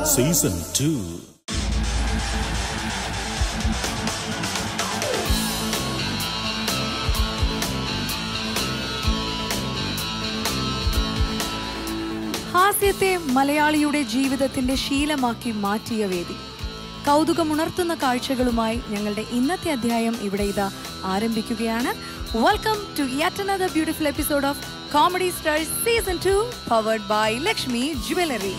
Season two ഹാസ്യത്തെ മലയാളിയുടെ ജീവിതത്തിന്റെ ശീലമാക്കി മാറ്റിയ വേദി കൗതുകമുണർത്തുന്ന കാഴ്ചകളുമായി ഞങ്ങളുടെ ഇന്നത്തെ അധ്യായം ഇവിടെ ഇതാ ആരംഭിക്കുകയാണ് welcome to yet another beautiful episode of comedy stars season two powered by Lakshmi jewellery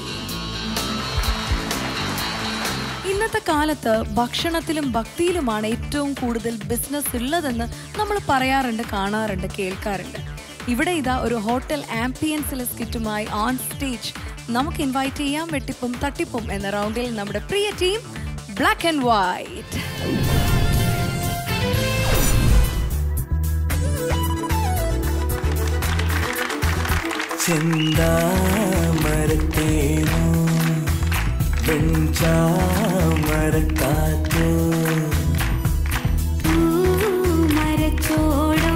ഇന്നത്തെ കാലത്ത് ഭക്ഷണത്തിലും ഭക്തിയിലുമാണ് ഏറ്റവും കൂടുതൽ ബിസിനസ് ഉള്ളതെന്ന് നമ്മൾ പറയാറുണ്ട് കാണാറുണ്ട് കേൾക്കാറുണ്ട് ഇവിടെ ഇതാ ഒരു ഹോട്ടൽ ആംബിയൻസിലെ സ്കിറ്റുമായി ഓൺ സ്റ്റേജ് നമുക്ക് ഇൻവൈറ്റ് ചെയ്യാം വെട്ടിപ്പും തട്ടിപ്പും എന്ന റൗണ്ടിൽ നമ്മുടെ പ്രിയ ടീം ബ്ലാക്ക് ആൻഡ് വൈറ്റ് ചെന്താമരത്തേനോ വെഞ്ചാമരക്കാറ്റോ മരച്ചോടോ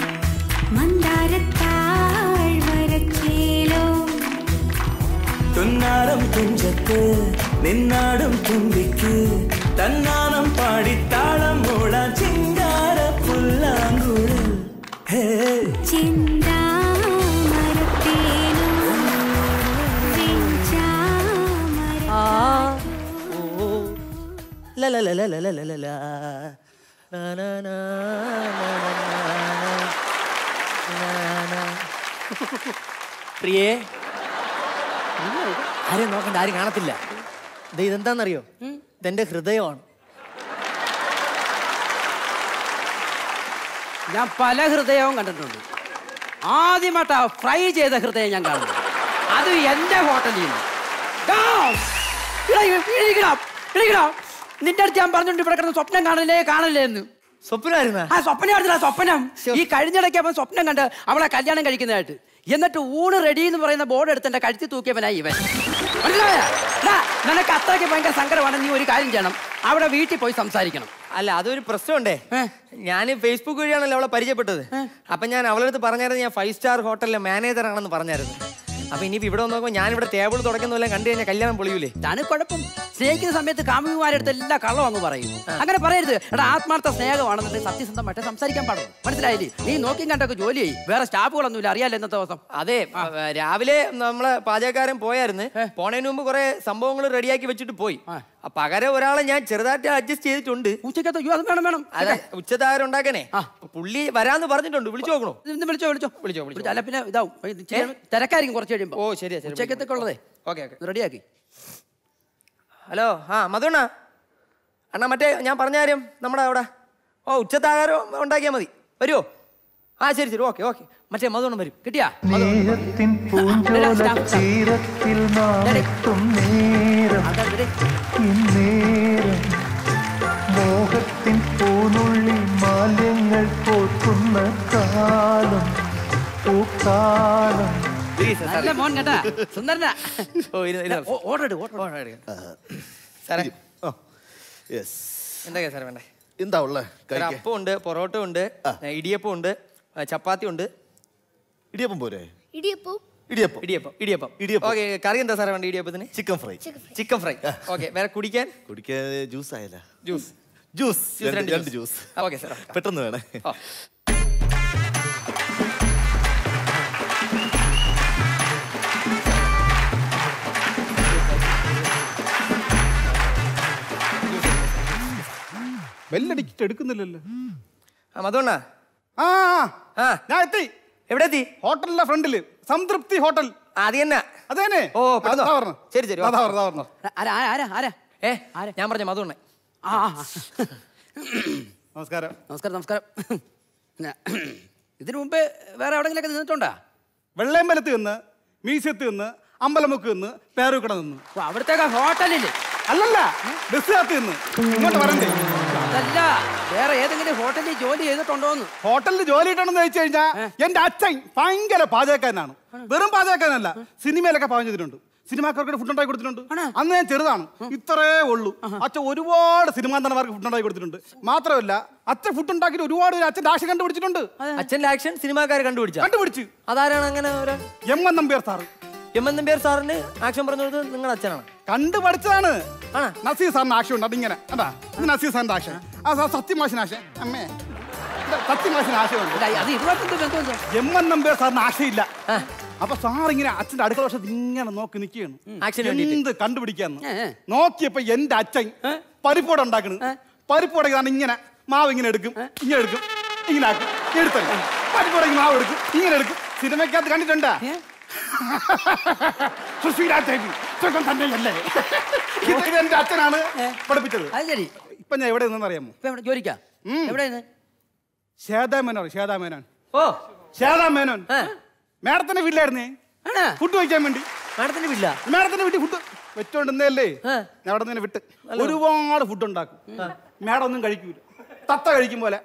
മന്ദാരത്താഴ്വരച്ചേലോ തുന്നാരം തുഞ്ചത്ത് നിന്നാടും തുമ്പിക്ക് തന്നാനം പാടിത്താളം മൂളാൻ ചിങ്കാര പുല്ലാങ്കുഴൽ ഹേ ചിന്താമരത്തേനോ വെഞ്ചാമര പ്രിയേ ആരും നോക്കണ്ട ആരും കാണത്തില്ല ഇത് ഇതെന്താന്നറിയോ ഇതെന്റെ ഹൃദയമാണ് ഞാൻ പല ഹൃദയവും കണ്ടിട്ടുണ്ട് ആദ്യമായിട്ടാ ഫ്രൈ ചെയ്ത ഹൃദയം ഞാൻ കാണുന്നത് അത് എന്റെ ഹോട്ടലിൽ നിന്ന് ഡാ! ഇടാ, ഇടിക്കടാ, ഇടിക്കടാ. നിന്റെ അടുത്ത് ഞാൻ പറഞ്ഞിട്ടുണ്ട് ഇവിടെ കിടന്ന് സ്വപ്നം കാണല്ലേ കാണല്ലേ എന്ന് സ്വപ്നമായിരുന്ന ആ സ്വപ്നം ആയിരുന്നില്ല സ്വപ്നം ഈ കഴിഞ്ഞിടയ്ക്ക് അവൻ സ്വപ്നം കണ്ട് അവളെ കല്യാണം കഴിക്കുന്നതായിട്ട് എന്നിട്ട് ഊണ് റെഡി എന്ന് പറയുന്ന ബോർഡ് എടുത്ത് എന്റെ കഴുത്തി തൂക്കിയവനായി ഇവൻ മനസ്സിലായോ? ഡാ, നിനക്ക് അത്രയ്ക്ക് ഭയങ്കര സങ്കടമാണ് നീ ഒരു കാര്യം ചെയ്യണം അവിടെ വീട്ടിൽ പോയി സംസാരിക്കണം അല്ല അതൊരു പ്രശ്നമുണ്ടേ ഏ? ഞാൻ ഫേസ്ബുക്ക് വഴിയാണല്ലോ അവളെ പരിചയപ്പെട്ടത് അപ്പൊ ഞാൻ അവളുടെ അടുത്ത് പറഞ്ഞായിരുന്നു ഞാൻ ഫൈവ് സ്റ്റാർ ഹോട്ടലിലെ മാനേജർ ആണെന്ന് പറഞ്ഞായിരുന്നു അപ്പൊ ഇനിയിപ്പോ ഇവിടെ നോക്കുമ്പോൾ ഞാൻ ഇവിടെ ടേബിൾ തുടക്കുന്നതെല്ലാം കണ്ടു കഴിഞ്ഞാൽ കല്യാണം പൊളിയൂലേ ഇതാണ് കുഴപ്പം സ്നേഹിക്കുന്ന സമയത്ത് കാമുകിമാരെടുത്ത് എല്ലാ കള്ളം അങ്ങ് പറയും അങ്ങനെ പറയരുത് എടാ ആത്മാർത്ഥ സ്നേഹമാണെന്നുണ്ടെങ്കിൽ സത്യസന്ധമായിട്ട് സംസാരിക്കാൻ പാടും മനസ്സിലായില്ലേ നീ നോക്കിയും കണ്ടൊക്കെ ജോലി ചെയ്യും വേറെ സ്റ്റാഫുകളൊന്നുമില്ല അറിയാലോ ഇന്നത്തെ ദിവസം അതെ ഏ, രാവിലെ നമ്മളെ പാചകക്കാരൻ പോയായിരുന്നു പോണതിന് മുമ്പ് കുറെ സംഭവങ്ങൾ റെഡിയാക്കി വെച്ചിട്ട് പോയി അപ്പൊ പകരം ഒരാളെ ഞാൻ ചെറുതായിട്ട് അഡ്ജസ്റ്റ് ചെയ്തിട്ടുണ്ട് ഉച്ചക്കത്തെ അയ്യോ അത് വേണം വേണം അതെ ഉച്ചതാരം ഉണ്ടാക്കണേ അപ്പൊ പുള്ളി വരാന്ന് പറഞ്ഞിട്ടുണ്ട് വിളിച്ചു നോക്കണോ ഇന്ന് വിളിച്ചോ വിളിച്ചോ വിളിച്ചോ, വിളിച്ചോ. അല്ല പിന്നെ ഇതാവും ഇച്ചിരി തിരക്കായിരിക്കും കുറച്ച് കഴിയുമ്പോ ഓ ശരിയാ ശരി ഉച്ചക്കത്തൊക്കെ ഉള്ളതേ ഓക്കെ ഓക്കെ റെഡിയാക്കി ഹലോ ആ മധുണ്ണ അണ്ണാ മറ്റേ ഞാൻ പറഞ്ഞ കാര്യം നമ്മുടെ അവിടെ ഓ ഉച്ചത്താഹാരം ഉണ്ടാക്കിയാൽ മതി വരുമോ ആ ശരി ശരി ഓക്കെ ഓക്കെ മറ്റേ മധുണ്ണം വരും കിട്ടിയാ സ്നേഹത്തിൻ പൂഞ്ചോല തീരത്തിൽ നാമെത്തും നേരം ഇന്നേരം മോഹത്തിൻ പൂനുള്ളി മാലിന്യങ്ങൾ പോക്കുന്ന കാലം പൂക്കാലം നല്ല മോൻ കേട്ടാ സുന്ദരനാ ഓ ഇത് ഇത് ഓർഡർ ഇട് ഓർഡർ ഓ, എടുക്ക്. സാറേ യെസ് എന്തൊക്കെയാ സാറേ വേണ്ടേ എന്താ ഉള്ളേ സാറേ, കഴിക്കാൻ അപ്പം ഉണ്ട് പൊറോട്ട ഉണ്ട് ഇടിയപ്പം ഉണ്ട് ചപ്പാത്തി ഉണ്ട് ഇടിയപ്പം പോരെ ഇടിയപ്പൂ ഇടിയപ്പം ഇടിയപ്പം ഇടിയപ്പം ഇടിയപ്പം. ഓക്കെ കറി എന്താ സാറേ വേണ്ട ഇടിയപ്പത്തിന് chicken fry chicken fry okay വേറെ കുടിക്കാൻ കുടിക്കാൻ ജ്യൂസ് ആയല്ല ജ്യൂസ് ജ്യൂസ് ജ്യൂസ് രണ്ട് രണ്ട് രണ്ട് ജ്യൂസ്. ജ്യൂസ് ഓക്കെ സാർ പെട്ടെന്ന് വേണേ ഓ. ബെല്ലടിച്ചിട്ട് എടുക്കുന്നില്ലല്ലോ ആ മധുണ്ണ ആ ആ ഞാൻ എത്തി എവിടെ എത്തി ഹോട്ടലിന്റെ ഫ്രണ്ടില് സംതൃപ്തി ഹോട്ടൽ ആ, അത് തന്നെ അത് തന്നെ ഓ, പെട്ടെന്ന് വാ. അതാ പറഞ്ഞെ. ശരി, ശരി, അതാ വാ. പറഞ്ഞെ, അതാ പറഞ്ഞെ. ആരാ ആരാ ആരാ ആരാ ഏ ഞാൻ പറഞ്ഞ മധുണ്ണ ആ ആ, ആ. നമസ്കാരം നമസ്കാരം നമസ്കാരം ഞാ- ഇതിനു മുമ്പ് വേറെ എവിടെങ്കിലൊക്കെ നിന്നിട്ടുണ്ടാ വെള്ളയമ്പലത്ത് നിന്ന് മ്യൂസിയത്തിൽ നിന്ന് അമ്പലമുക്ക് നിന്ന് പേരൂക്കട നിന്ന് ഓ, അവിടത്തേക്ക് ഹോട്ടലില് അല്ലല്ല ബസ്സിനകത്ത് നിന്ന് ഇങ്ങോട്ട് വരണ്ടേ അതല്ല വേറെ ഏതെങ്കിലും ഹോട്ടലിൽ ജോലി ചെയ്തിട്ടുണ്ടോന്ന് ഹോട്ടലിൽ ജോലി ഇട്ടണമെന്ന് ചോദിച്ചു കഴിഞ്ഞാൽ എന്റെ അച്ഛൻ ഭയങ്കര പാചകക്കാരനാണ് വെറും പാചകക്കാരനല്ല സിനിമയിലൊക്കെ പാകം ചെയ്തിട്ടുണ്ട് സിനിമാക്കാർക്ക് ഫുഡ് ഉണ്ടാക്കി കൊടുത്തിട്ടുണ്ട് അന്ന് ഞാൻ ചെറുതാണ് ഇത്രേ ഉള്ളൂ അച്ഛൻ ഒരുപാട് സിനിമാ നടന്മാർക്ക് ഫുഡ് ഉണ്ടാക്കി കൊടുത്തിട്ടുണ്ട് മാത്രമല്ല അച്ഛൻ ഫുഡ് ഉണ്ടാക്കിയിട്ട് ഒരുപാട് പേര് അച്ഛൻ ആശ കണ്ടുപിടിച്ചിട്ടുണ്ട് അച്ഛന്റെ ആക്ഷൻ സിനിമാക്കാർ കണ്ടുപിടിച്ച കണ്ടുപിടിച്ച് അതാരാണ് അങ്ങനെ ഒരു M N Nambiar sir M N Nambiar സാറിന് ആക്ഷൻ പറഞ്ഞത് നിങ്ങളുടെ അച്ഛനാണ് കണ്ടു പഠിച്ചതാണ് ആണോ? നസീർ സാറിന് ആക്ഷൻ ഉണ്ട് അതിങ്ങനെ അതാ ഇത് നസീർ സാറിന്റെ ആക്ഷൻ ആ സാർ സത്യമാഷിന് ആക്ഷൻ അമ്മേ ഇത് സത്യമാഷിന് ആശയം ഉണ്ട് അല്ല, അത് ഇതുമായിട്ടെന്ത് ബന്ധമില്ല എം എൻ നമ്പ്യാർ സാറിന് ആശയില്ല അപ്പൊ സാർ ഇങ്ങനെ അച്ഛന്റെ അടുക്കള വശത്ത് ഇങ്ങനെ നോക്കി നിൽക്കുകയാണ് ആക്ഷന് വേണ്ടിയിട്ട്. എന്ത് കണ്ടുപിടിക്കാന്ന് ഏ, ഏ. നോക്കിയപ്പോ എന്റെ അച്ഛൻ പരിപ്പോട ഉണ്ടാക്കണ് പരിപ്പോട ഇതാണ് ഇങ്ങനെ മാവ് ഇങ്ങനെ എടുക്കും ഇങ്ങനെ എടുക്കും ഇങ്ങനെ ആക്കും എടുത്തല്ല പരിപ്പോട മാവ് എടുക്കും ഇങ്ങനെ എടുക്കും സിനിമയ്ക്കകത്ത് കണ്ടിട്ടുണ്ടാ സുശീലാ ദേവി സുഖം തന്നെയല്ലേ ഇത് എന്റെ അച്ഛനാണ് പഠിപ്പിച്ചത് അത് ശരി ഇപ്പൊ ഞാൻ എവിടെ നിന്നെന്ന് അറിയാമോ ഇപ്പൊ എവിടെ ജോലിക്കാ എവിടെയാണ് ശ്വേതാ മേനോൻ ശ്വേതാ മേനോൻ ഓ ശ്വേതാ മേനോൻ ആ. മേഡത്തിന്റെ വീട്ടിലായിരുന്നേ ആണോ ഫുഡ് വയ്ക്കാൻ വേണ്ടി മാഡത്തിന്റെ വില്ല മേഡത്തിന്റെ വീട്ടിൽ ഫുഡ് വെച്ചോണ്ടിരുന്നല്ലേ ആ. ഞാൻ അവിടെ നിന്ന് വിട്ട് ഒരുപാട് ഫുഡ് ഉണ്ടാക്കും മേഡം ഒന്നും കഴിക്കൂല തത്ത കഴിക്കും പോലെ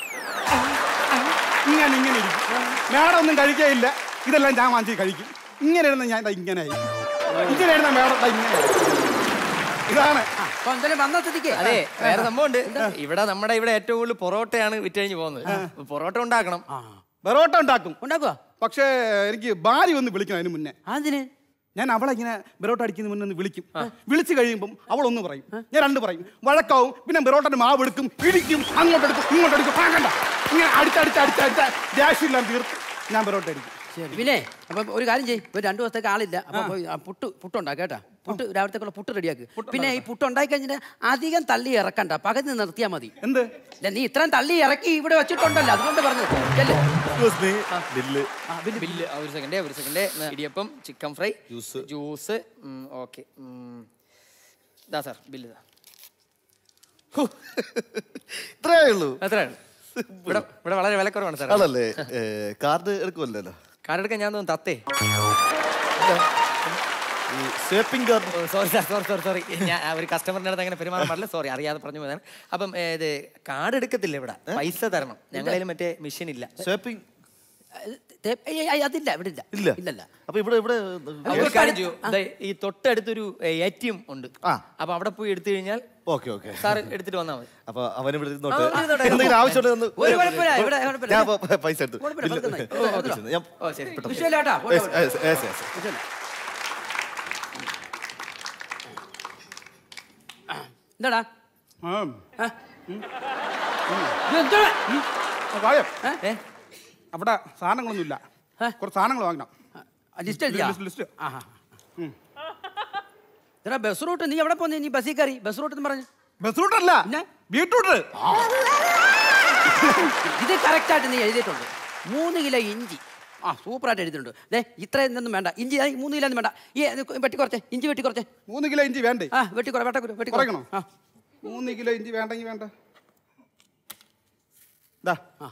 ഇങ്ങനെ ഇങ്ങനെ ഇരിക്കും മേഡം ഒന്നും കഴിക്കുകയില്ല ഇതെല്ലാം ഞാൻ വാങ്ങിച്ച് കഴിക്കും ഇങ്ങനെ ഇരുന്ന ഞാൻ ദാ ഇങ്ങനെ ആയി ഇങ്ങനെ ഇരുന്ന മേഡം ദാ ഇങ്ങനെ ആയി. ഇതാണ് അപ്പൊ എന്തായാലും വന്ന സ്ഥിതിക്ക് അതെ വേറെ സംഭവമുണ്ട് ഇവിടെ നമ്മുടെ ഇവിടെ ഏറ്റവും കൂടുതൽ പൊറോട്ടയാണ് വിറ്റഴിഞ്ഞ് പോകുന്നത് അപ്പൊ പൊറോട്ട ഉണ്ടാക്കണം ബെറോട്ട ഉണ്ടാക്കും ഉണ്ടാക്കുക പക്ഷേ എനിക്ക് ഭാര്യ ഒന്ന് വിളിക്കണം അതിന് മുന്നേ അതിന് ഞാൻ അവളെ ഇങ്ങനെ ബെറോട്ട അടിക്കുന്ന മുന്നേ ഒന്ന് വിളിക്കും വിളിച്ചു കഴിയുമ്പം അവൾ ഒന്ന് പറയും ഞാൻ രണ്ട് പറയും വഴക്കാവും പിന്നെ ബെറോട്ടന്റെ മാവ് എടുക്കും ഇടിക്കും അങ്ങോട്ട് എടുക്കും ഇങ്ങോട്ട് എടുക്കും ആകണ്ട ഇങ്ങനെ അടിച്ചടിച്ച് അടിച്ചടിച്ച ദേഷ്യമെല്ലാം തീർത്ത് ഞാൻ ബെറോട്ട അടിക്കും പിന്നെ അപ്പൊ ഒരു കാര്യം ചെയ്യും ഒരു രണ്ടു ദിവസത്തേക്ക് ആളില്ല അപ്പൊ പോയി ആ പുട്ട് പുട്ടുണ്ടാക്കുക കേട്ടാ പുട്ട് രാവിലത്തേക്കുള്ള പുട്ട് റെഡിയാക്ക് പിന്നെ ഈ പുട്ട് ഉണ്ടാക്കി കഴിഞ്ഞിട്ട് അധികം തള്ളി ഇറക്കണ്ട പകുതി നിർത്തിയാൽ മതി എന്ത് ഇല്ല, നീ ഇത്രയും തള്ളി ഇറക്കി ഇവിടെ വെച്ചിട്ടുണ്ടല്ലോ അതുകൊണ്ട് പറഞ്ഞു ചെല്ല്. Excuse me. ബില്ല് ബില്ല് ആ, ഒരു സെക്കൻഡ് ഒരു second idiyappam chicken fry juice. Juice okay ഇതാ സാർ ബില്ല് ഇതാ ഇത്രേ ഉള്ളൂ എത്രയാണ് ഇവിടെ ഇവിടെ വളരെ വിലക്കുറവാണ് സാർ അതല്ലേ കാർഡ് എടുക്കുമല്ലോ കാർഡ് എടുക്കാൻ ഞാൻ തോന്നുന്നു തത്തേ ഈ swiping card sorry sir sorry sorry sorry ഞാൻ ആ ഒരു കസ്റ്റമറിന്റെ അടുത്ത് അങ്ങനെ പെരുമാറാൻ പാടില്ല സോറി അറിയാതെ പറഞ്ഞു പോയതാണ് അപ്പം ഏ, ഇത് കാർഡ് എടുക്കത്തില്ല ഇവിടെ പൈസ തരണം ഞങ്ങളതിൽ മറ്റേ മെഷീൻ ഇല്ല സ്വേപ്പിംഗ് തേ- ഏയ് ഏയ് അതില്ല ഇവിടെ ഇല്ല ഇല്ല ഇല്ലല്ല അപ്പൊ ഇവിടെ ഇവിടെ അപ്പൊ ഒരു കാര്യം ചെയ്യൂ. ദേ, ഈ തൊട്ടടുത്തൊരു എ ടി എം ഉണ്ട് ആ. അപ്പൊ അവിടെ പോയി എടുത്തു കഴിഞ്ഞാൽ ഓക്കെ ഓക്കെ സാർ എടുത്തിട്ട് വന്നാൽ മതി അപ്പൊ അവൻ ഇവിടെ ഇരുന്നോട്ട് ആ, ഇവിടെ ഇരുന്നോട്ടെ. എന്തെങ്കിലും ആവശ്യമുണ്ടെന്ന് ഒരു കുഴപ്പമില്ല, ഇവിടെ കുഴപ്പമില്ല. ഞാൻ അപ്പൊ പൈസ എടുത്തു കുഴപ്പമില്ല, ബില്ല്. പതുക്കെ ഓ, നന്നായി. ഓക്കെ, ശരി. ഞാൻ ഓ ശരി വിഷയമില്ല കേട്ടാ പോട്ടെ, Yes, പോട്ടെ. yes, yes, yes. വിഷയമില്ല. എന്താടാ ആ. ആ? ഇത് എന്താണ്? ആ, കാര്യം ഏ? അവിടെ സാധനങ്ങളൊന്നുമില്ല ഏ? കുറച്ച് സാധനങ്ങൾ വാങ്ങണം ആ, ലിസ്റ്റ് എഴുതിയാ ലിസ്റ്റ്, ലിസ്റ്റ്. ആഹാ. എടാ ബസ് റൂട്ട് നീ എവിടെ പോന്നെ നീ ബസ്സിൽ കയറി ബസ് റൂട്ട് എന്ന് പറഞ്ഞു ബസ് റൂട്ടല്ല പിന്നെ? ബീട്രൂട്ട് ഇത് കറക്റ്റ് ആയിട്ട് നീ എഴുതിയിട്ടുണ്ട് മൂന്ന് കിലോ ഇഞ്ചി ആ സൂപ്പറായിട്ട് എഴുതിയിട്ടുണ്ട് ദേ ഇത്രയൊന്നും വേണ്ട ഇഞ്ചി ദേ, മൂന്ന് കിലോ ഒന്നും വേണ്ട ഈ ഇത് വെട്ടി കുറച്ചേ ഇഞ്ചി വെട്ടി കുറച്ചേ മൂന്ന് കിലോ ഇഞ്ചി വേണ്ടേ ആ വെട്ടി കുറ വെട്ട വെട്ടി കുറയ്ക്കണോ? ആ മൂന്ന് കിലോ ഇഞ്ചി വേണ്ടെങ്കിൽ വേണ്ട ദാ ആ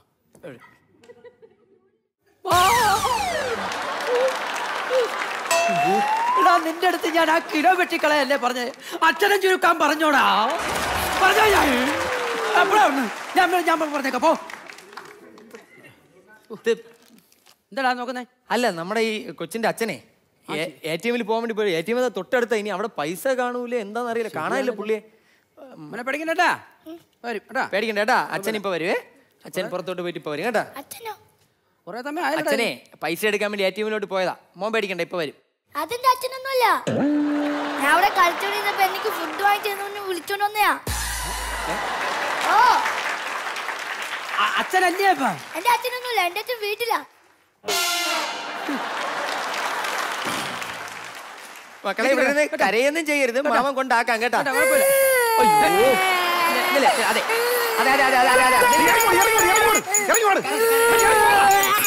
എടാ നിന്റെ അടുത്ത് ഞാൻ ആ കിലോ വെട്ടിക്കളയല്ലേ പറഞ്ഞേ അച്ഛനും ചുരുക്കാൻ പറഞ്ഞോടാ പറഞ്ഞോ ഞാൻ എപ്പോഴാ വന്ന്? ഞാൻ ഞാൻ പറഞ്ഞേക്കാം പോ ഇത് എന്താടാ നോക്കുന്നേ അല്ല നമ്മുടെ ഈ കൊച്ചിന്റെ അച്ഛനെ എ ടി എമ്മിൽ പോകാൻ വേണ്ടി പോയി എ ടി എം തൊട്ടടുത്ത ഇനി അവിടെ പൈസ കാണൂലേ എന്താന്ന് അറിയില്ല കാണാനില്ല പുള്ളിയെ മോനെ പഠിക്കണ്ടേട്ടാ വരും കേട്ടാ പേടിക്കണ്ട കേട്ടാ അച്ഛൻ ഇപ്പൊ വരുവേ അച്ഛൻ പുറത്തോട്ട് പോയിട്ട് ഇപ്പൊ വരും കേട്ടാ അച്ഛനോ കുറെ സമയം ആയില്ലടാ. അച്ഛനെ പൈസ എടുക്കാൻ വേണ്ടി എ ടി എമ്മിലോട്ട് പോയതാ മോൻ പേടിക്കണ്ട ഇപ്പൊ വരും അതെന്റെ അച്ഛനൊന്നുമല്ല ഞാൻ അവിടെ കളിച്ചോണ്ടിരുന്നപ്പോ എനിക്ക് ഫുഡ് വാങ്ങിച്ചു തന്നെ വിളിച്ചോണ്ട് വന്നയാ ഓ ആ, അച്ഛനല്ലേ ഇപ്പൊ എന്റെ അച്ഛനൊന്നുമില്ല എന്റെ അച്ഛൻ വീട്ടിലാ മക്കളെ ഇവിടെ നിന്ന് കരയൊന്നും ചെയ്യരുത് മാമൻ കൊണ്ടാക്കാം കേട്ടാ കേട്ടാ, കുഴപ്പമില്ല. അയ്യോ. ഇല്ല, ഇല്ല, അതെ അതെ അതെ അതെ അതെ അതെ അതെ ഇറങ്ങി വാ, ഇറങ്ങി വാ, ഇറങ്ങി വാ, ഇറങ്ങി വാ.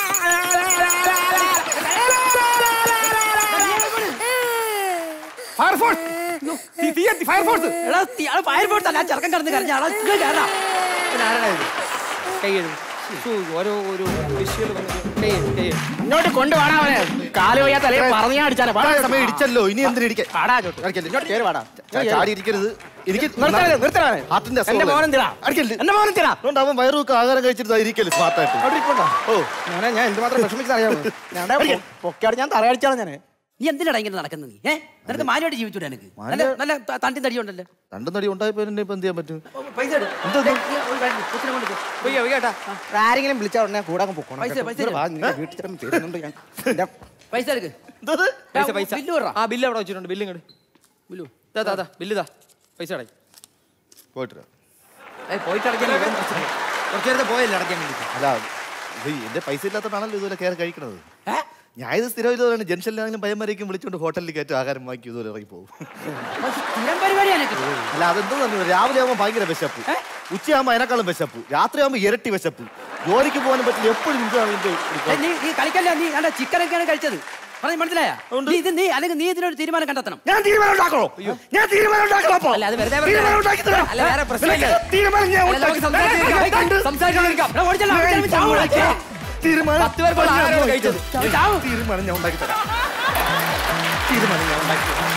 ഫയർഫോഴ്സ് തീ- തീ കത്തി, ഫയർഫോഴ്സ് എടാ തീ- അത് ഫയർഫോഴ്സ് അല്ല ആ ചെറുക്കൻ കിടന്ന് കരഞ്ഞ ആളാ ഇങ്ങ് കേറാ. പിന്നെ ആരാടാ ഇത്? കൈ കഴുകും. ശ്ശോ, ഓരോ ഓരോ വിഷയം കൈ കഴുകും, കൈ കഴുകും. ഇങ്ങോട്ട് കൊണ്ടുപോടാ അവനെ കാല് വയ്യാ തലയെ പറഞ്ഞു അടിച്ചാലേ ഇത്രയും സമയം ഇടിച്ചല്ലോ ഇനി എന്തിനു ഇരിക്കാൻ പാടാ ചോട്ട് അടിക്കല്ലേ? ഇങ്ങോട്ട് കേറി വാടാ ചാ- ചാടി ഇരിക്കരുത് എനിക്ക് നിർത്തണേ നിർത്തണേ ഹാർട്ടിന്റെ എന്റെ മോനും തിരാ അടിക്കല്ലേ എന്റെ മോനും തിരാ അതുകൊണ്ട് അവൻ വയറുമൊക്കെ ആഹാരം കഴിച്ചിട്ട് ഇരിക്കല്ലേ സ്മാർട്ടായിട്ട് അവിടെ ഇരിപ്പുണ്ടോ ഓ ഞാനെ ഞാൻ എന്തുമാത്രം വിഷമിച്ചത് അറിയാമോ ഞാൻ പൊക്കാട് ഞാൻ തറയടിച്ചാണ് ഞാന് നീ എന്തിനാടാ ഇങ്ങനെ നടക്കുന്നത് നീ ഏ നിനക്ക് മാനുമായിട്ട് ജീവിച്ചൂടെ എനിക്ക് നല്ല നല്ല ത- തണ്ടി തടി ഉണ്ടല്ലോ രണ്ടും നടി ഉണ്ടായപ്പോ എന്നെ ഇപ്പൊ എന്ത് ചെയ്യാൻ പറ്റും ഓ, പൈസ എടു. ദേ, നീ ഒരു കാര്യം ചെയ്യ്, കൊച്ചിനെ കൊണ്ട് പോ. പോയി, പോയി കേട്ടാ ആരെങ്കിലും വിളിച്ചാൽ ഉടനെ കൂടെ അങ്ങ് പൊക്കോണം പൈസ, കേട്ടോ. പൈസ ഇങ്ങോട്ട് വാ, നിന്റെ വീട്ടിൽ ചെന്ന് തരുന്നുണ്ട് ഞാൻ എന്റെ പൈസ എടുക്ക് പൈസ പൈസ ബില്ല് പറ ആ ബില്ല് അവിടെ വെച്ചിട്ടുണ്ട് ബില്ല് ഇങ്ങോട്ട് ബില്ലു ഇതാ ഇതാ, ഇതാ ബില്ല് ഇതാ പൈസ അടයි പോയിട്ട് വരാം. ഏയ് പോയിട്ട് അടയ്ക്കാൻ വേണ്ടി കുറച്ച് നേരത്തെ പോയല്ലേ അടയ്ക്കാൻ വേണ്ടി അല്ല ഇത് എന്റെ പൈസ ഇല്ലാത്തതാണല്ലോ ഇതുപോലെ കയറി കഴിക്കണത് ഞാൻ ഇത് സ്ഥിരം ഇതുപോലെ ജംഗ്ഷനിലാണെങ്കിലും പയ്യന്മാരേക്കും വിളിച്ചുകൊണ്ട് ഹോട്ടലിൽ കയറ്റി ആഹാരം വാങ്ങി ഇതുപോലെ ഇറങ്ങി പോകും സ്ഥിരം പരിപാടിയാണ് അല്ല അതെന്തോ തന്നെ രാവിലെ ആകുമ്പോൾ ഭയങ്കര വിശപ്പ് ഉച്ചയാകുമ്പോൾ അതിനേക്കാളും വിശപ്പ് രാത്രി ആകുമ്പോൾ ഇരട്ടി വിശപ്പ് ജോലിക്ക് പോകാനും പറ്റില്ല എപ്പോഴും ഇതാണ് ഇതിന്റെ ഏയ്, നീ നീ കളിക്കല്ല നീ കണ്ട ചിക്കനൊക്കെയാണ് കഴിച്ചത് പറഞ്ഞു മനസ്സിലായ നീ ഇത് നീ അല്ലെങ്കിൽ നീ ഇതിനൊരു തീരുമാനം കണ്ടെത്തണം ഞാൻ തീരുമാനം ഉണ്ടാക്കണോ ഞാൻ തീരുമാനം ഉണ്ടാക്കണം അപ്പോ അല്ല, അത് വെറുതെ വെറുതെ തീരുമാനം ഉണ്ടാക്കി തരാം. അല്ല, വേറെ പ്രശ്നമില്ല. നിനക്ക് തീരുമാനം ഞാൻ അല്ല, നമുക്ക് ഉണ്ടാക്കി തരാം. സംസാരിച്ചിരിക്കാം. കണ്ട് സംസാരിച്ചോണ്ടിരിക്കാം. എടാ, ഓടിച്ചെല്ലാം, ഓടിച്ചെല്ലാം, ചാവും, ചാവും. തീരുമാനം പത്ത് പേർക്കുള്ള ഞാൻ ആഹാരമാണ് ഉണ്ടാക്കി കഴിച്ചത്. തരാം. ചാവും. തീരുമാനം ഞാൻ ഉണ്ടാക്കി തരാം തീരുമാനം ഞാൻ ഉണ്ടാക്കി തരാം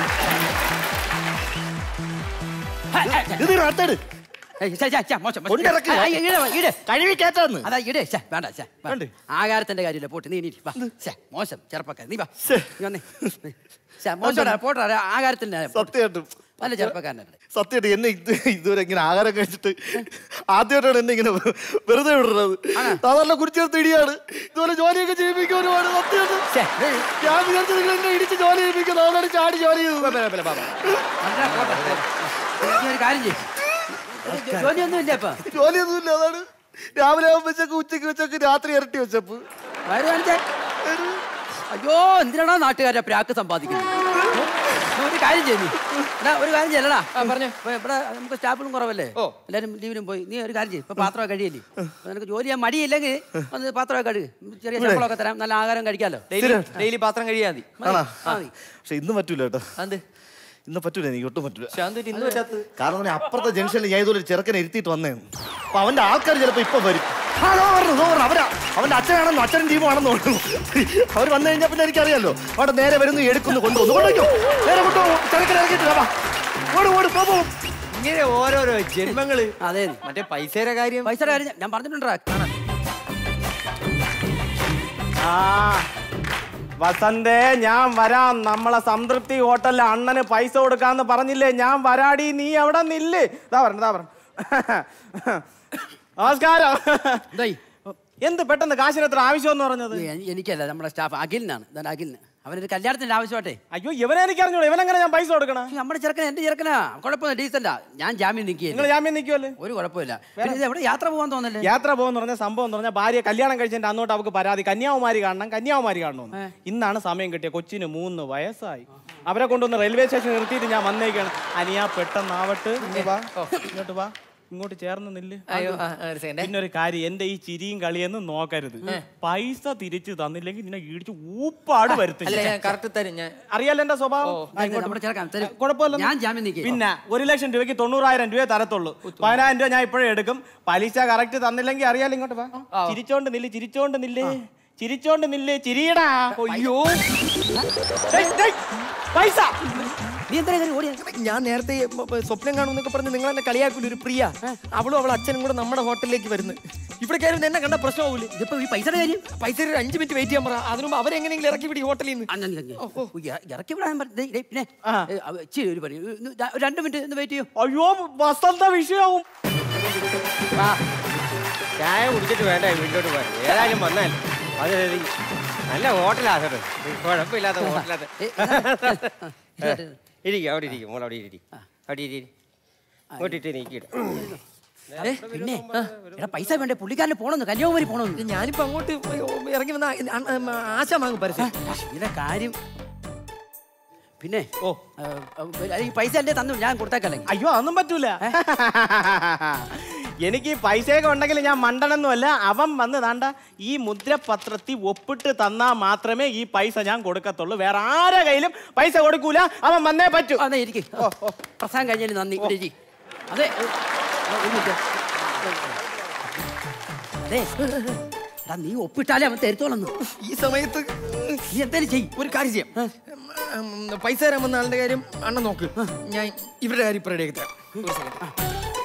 ഹേ, ഹേ, ഹേ. ഇത് അടുത്തേട് ഏയ്, ശ്ശെ, ശ്ശെ, ശ്ശെ, മോശം, മോശം. കൊണ്ടിറക്കി. ആ, ഇട്, ഇട്. കഴുകി കയറ്റാന്ന് അതാ ഇട് ശ്ശെ, വേണ്ട ശ്ശെ, വാ. വേണ്ടേ? ആകാരത്തിന്റെ കാര്യമില്ല പോട്ട് നീ നീ വാ ശ്ശെ, മോശം ചെറുപ്പക്കാരൻ നീ വാ ശ്ശെ. നീ വന്നേ ശ്ശെ, മോശം പോട്ടെ ആകാരത്തിന്റെ സത്യമായിട്ടും നല്ല ചെറുപ്പക്കാരനല്ലേ സത്യമായിട്ട് എന്നെ ഇത് ഇതുവരെ ഇങ്ങനെ ആഹാരം കഴിച്ചിട്ട് ആദ്യമായിട്ടാണ് എന്നെ ഇങ്ങനെ വെറുതെ വിടുന്നത് സാധാരണ കുടിച്ചേർത്ത് ഇടിയാണ് ഇതുപോലെ ജോലിയൊക്കെ ചെയ്യിപ്പിക്കും ഒരുപാട് സത്യമായിട്ട് ശ്ശെ, ഏയ്, ഞാൻ വിചാരിച്ചു നിങ്ങൾ എന്നെ ഇടിച്ച് ജോലി ചെയ്യിപ്പിക്കും അതുകൊണ്ടാണ് ചാടി ജോലി ചെയ്തത് നല്ല പോട്ടെ, പോട്ടെ. നീ ഒരു കാര്യം ചെയ്യ് ജോലിയൊന്നും ഇല്ല ഇപ്പൊ ജോലിയൊന്നുമില്ല അതാണ് രാവിലെ ആകുമ്പോൾ വെച്ചേക്ക് ഉച്ചക്ക് വെച്ചേക്ക് രാത്രി ഇരട്ടി വെച്ചപ്പ് വയറ് കാണിച്ചേ അയ്യോ എന്തിനാടാ നാട്ടുകാരെ പ്രാക്ക് സമ്പാദിക്കുന്നത് നീ ഒരു കാര്യം ചെയ്യ് നീ എടാ, ഒരു കാര്യം ചെയ്യലടാ പറഞ്ഞോ. ഇവിടെ നമുക്ക് സ്റ്റാഫുകളും കുറവല്ലേ ഓ. എല്ലാരും ലീവിനും പോയി നീ ഒരു കാര്യം ചെയ്യും ഇപ്പൊ പാത്രമൊക്കെ കഴിയല്ലേ അപ്പൊ നിനക്ക് ജോലി ചെയ്യാൻ മടിയില്ലെങ്കിൽ ഒന്ന് പാത്രമൊക്കെ കഴുകു ചെറിയ ശമ്പളമൊക്കെ തരാം നല്ല ആഹാരം കഴിക്കാലോ ഡെയിലി ഡെയിലി പാത്രം കഴിയാ മതി ആണോ ആ, മതി. പക്ഷെ ഇന്ന് പറ്റൂല കേട്ടോ അത് ഇന്ന് പറ്റൂല എനിക്ക് ഒട്ടും പറ്റൂല ശാന്തി ഇന്ന് പറ്റാത്തത് കാരണം അവനെ അപ്പുറത്തെ ജംഗ്ഷനിൽ ഞാൻ ഇതുപോലെ ഒരു ചെറുക്കനെ ഇരുത്തിയിട്ട് വന്നേന്ന് അപ്പൊ അവന്റെ ആൾക്കാർ ചിലപ്പോ ഇപ്പൊ വരും ആ, ദോ വരണു, ദോ വരണു. അവരാ അവന്റെ അച്ഛനാണെന്നോ അച്ഛനും ടീമാണെന്നോ അവർ വന്നു കഴിഞ്ഞാൽ പിന്നെ എനിക്കറിയാലോ അവിടെ നേരെ വരുന്നു എടുക്കുന്നു കൊണ്ടുവന്നു കൊണ്ടുവയ്ക്കോ നേരെ കൊണ്ടുപോകും ചെറുക്കനെ ഇറക്കിയിട്ട് വാ. ഓട് ഓട് പോ പോ. ഇങ്ങനെ ഓരോരോ ജന്മങ്ങള് അതെ മറ്റേ പൈസയുടെ കാര്യം പൈസയുടെ കാര്യം ഞാൻ പറഞ്ഞിട്ടുണ്ടാ ആ വസന്തേ ഞാൻ വരാം നമ്മളെ സംതൃപ്തി ഹോട്ടലിലെ അണ്ണന് പൈസ കൊടുക്കാന്ന് പറഞ്ഞില്ലേ ഞാൻ വരാടി നീ അവിടെ നില്ല് ഇതാ പറഞ്ഞു ഇതാ പറഞ്ഞു നമസ്കാരം എന്തായി എന്ത് പെട്ടെന്ന് കാശിന് എത്ര ആവശ്യം എന്ന് പറഞ്ഞത് എ- എനിക്കല്ല നമ്മുടെ സ്റ്റാഫ് അഖിലിനാണ് ഇതാണ് അഖിലിന് അവനൊരു കല്യാണത്തിന്റെ ആവശ്യമായിട്ടെ അയ്യോ ഇവനെ എനിക്ക് അറിഞ്ഞോളൂ ഇവനെങ്ങനെ ഞാൻ പൈസ കൊടുക്കണ പക്ഷെ നമ്മുടെ ചെറുക്കന എന്റെ ചെറുക്കനാ കുഴപ്പമില്ല ഡീസന്റാ ഞാൻ ജാമ്യം നിങ്ങൾ നിൽക്കുകയല്ലേ ജാമ്യം നിൽക്കുമല്ലേ ഒരു കുഴപ്പമില്ല പിന്നെ ഇത് എവിടെ യാത്ര പോകാൻ തോന്നല്ലേ യാത്ര പോകുന്ന പറഞ്ഞ സംഭവം എന്ന് പറഞ്ഞാൽ ഭാര്യ കല്യാണം കഴിച്ചതിന്റെ അന്നോട്ട് അവർക്ക് പരാതി കന്യാകുമാരി കാണണം കന്യാകുമാരി കാണണമെന്ന് ഇന്നാണ് സമയം കിട്ടിയ കൊച്ചിന് മൂന്ന് വയസ്സായി അവരെ കൊണ്ടുവന്ന് റെയിൽവേ സ്റ്റേഷൻ നിർത്തിയിട്ട് ഞാൻ വന്നേക്കാണ് അനിയാ പെട്ടെന്നാവട്ട് ഇങ്ങ് വാ ഇങ്ങോട്ട് വാ ഇങ്ങോട്ട് ചേർന്ന് നില്ല് അയ്യോ ആ, ആ, ഒരു second. പിന്നെ ഒരു കാര്യം എന്റെ ഈ ചിരിയും കളിയൊന്നും നോക്കരുത് പൈസ തിരിച്ചു തന്നില്ലെങ്കിൽ നിന്നെ ഇടിച്ച് ഊപ്പാട് വരുത്തും അല്ല ഞാൻ. ഞാൻ കറക്റ്റ് തരും ഞാൻ അറിയാലോ എന്റെ സ്വഭാവം ആ, ഇങ്ങോട്ട് നമ്മുടെ ചെറുക്കൻ തരും. കുഴപ്പമില്ല ഞാൻ ജാമ്യം നിൽക്കുക പിന്നെ ഒരു ലക്ഷം രൂപയ്ക്ക് തൊണ്ണൂറായിരം രൂപയെ തരത്തുള്ളൂ പതിനായിരം രൂപ ഞാൻ ഇപ്പോഴേ എടുക്കും പലിശ കറക്റ്റ് തന്നില്ലെങ്കിൽ അറിയാലോ ഇങ്ങോട്ട് വാ ചിരിച്ചോണ്ട് നില്ല് ചിരിച്ചോണ്ട് നില്ല് ചിരിച്ചോണ്ട് നില്ല് ചിരിയടാ അയ്യോ ഡേയ്, ഡേയ്, പൈസ നീ എന്താ കയറി ഓടിയ ഞാൻ നേരത്തെ മ- മ- സ്വപ്നം കാണുമെന്നൊക്കെ പറഞ്ഞ് നിങ്ങൾ എന്നെ കളിയാക്കൂല ഒരു പ്രിയ അവളും അവളെ അച്ഛനും കൂടെ നമ്മുടെ ഹോട്ടലിലേക്ക് വരുന്നു ഇവിടെ കയറി എന്നെ കണ്ട പ്രശ്നമാവൂലേ ഇതിപ്പോ ഈ പൈസയുടെ കാര്യം പൈസ ഒരു അഞ്ച് മിനിറ്റ് വെയിറ്റ് ചെയ്യാൻ പറ അതിനു മുമ്പ് അവരെങ്ങനെയെങ്കിലും ഇറക്കി വിടി ഹോട്ടലിൽ നിന്ന് ആ, ഞാൻ- ഞാൻ- ഞാൻ- ഓ, ഇറ- ഇറക്കി വിടാൻ പറ- ദേ, ദേ, പിന്നെ ഏ, അവ- ഇച്ചിരി ഒരു പണി ഒരു- ഒരു രണ്ട് മിനിറ്റ് ഒന്ന് വെയിറ്റ് ചെയ്യൂ അയ്യോ വസന്ത വിഷയാവും ചായ കുടിച്ചിട്ട് വേണ്ട വീട്ടിലോട്ട് പോയി ഏതായാലും വന്നാൽ അത് ശരി. നല്ല ഹോട്ടലാകട്ടെ കുഴപ്പമില്ലാത്ത ഹോട്ടലാത്ത ഇരിക്കും അവിടെ ഇരിക്കും മോൾ അവിടെ ഇരിക്കും അവിടെ ഇരി ഇങ്ങോട്ടിട്ട് നീക്കിയിട്ട് ഏ, പിന്നെ എടാ പൈസ വേണ്ടേ പുള്ളിക്കാരന് പോണെന്ന് കന്യാകുമാരി പോണെന്ന് ഞാനിപ്പോ അങ്ങോട്ട് ഇറങ്ങി വന്ന ആ- ആ- ആശ വാങ്ങും പരസ്യം ഇതിന്റെ കാര്യം പിന്നെ ഓ ഈ പൈസ അല്ലേ തന്നു ഞാൻ കൊടുത്തേക്കല്ലേ അയ്യോ അതൊന്നും പറ്റൂല എനിക്ക് ഈ പൈസയൊക്കെ ഉണ്ടെങ്കിൽ ഞാൻ മണ്ടനൊന്നുമല്ല അവൻ വന്ന് താണ്ട ഈ മുദ്രപത്രത്തിൽ ഒപ്പിട്ട് തന്നാ മാത്രമേ ഈ പൈസ ഞാൻ കൊടുക്കത്തുള്ളൂ വേറെ ആരെ കയ്യിലും പൈസ കൊടുക്കൂല അവൻ വന്നേ പറ്റൂ അതെ ഇരിക്കും പ്രസംഗം കഴിഞ്ഞാൽ നന്ദി ഇവിടെ ഇരി. അതെ ഏ, ഒരു മിനിറ്റ്. അതെ എടാ നീ ഒപ്പിട്ടാലേ അവൻ തരുത്തോളന്ന് ഈ സമയത്ത് നീ എന്തേലും ചെയ്യും ഒരു കാര്യം ചെയ്യാം ഉം, പൈസ തരാൻ വന്ന ആളുടെ കാര്യം അണ്ണൻ നോക്ക് ഞാൻ ഇവരുടെ കാര്യം ഇപ്പൊ റെഡിയാക്കി തരാം ഒരു second.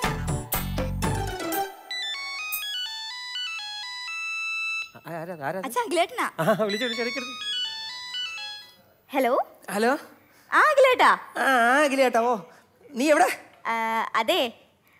അച്ഛാ അഖിലേട്ടനാ വിളിച്ചു വിളിച്ചു ഇടയ്ക്കിടയ്ക്ക്. ഹലോ ഹലോ ആ അഖിലേട്ടാ ആ ആ, അഖിലേട്ടാ ഓ നീ എവിടെ ആ, അതെ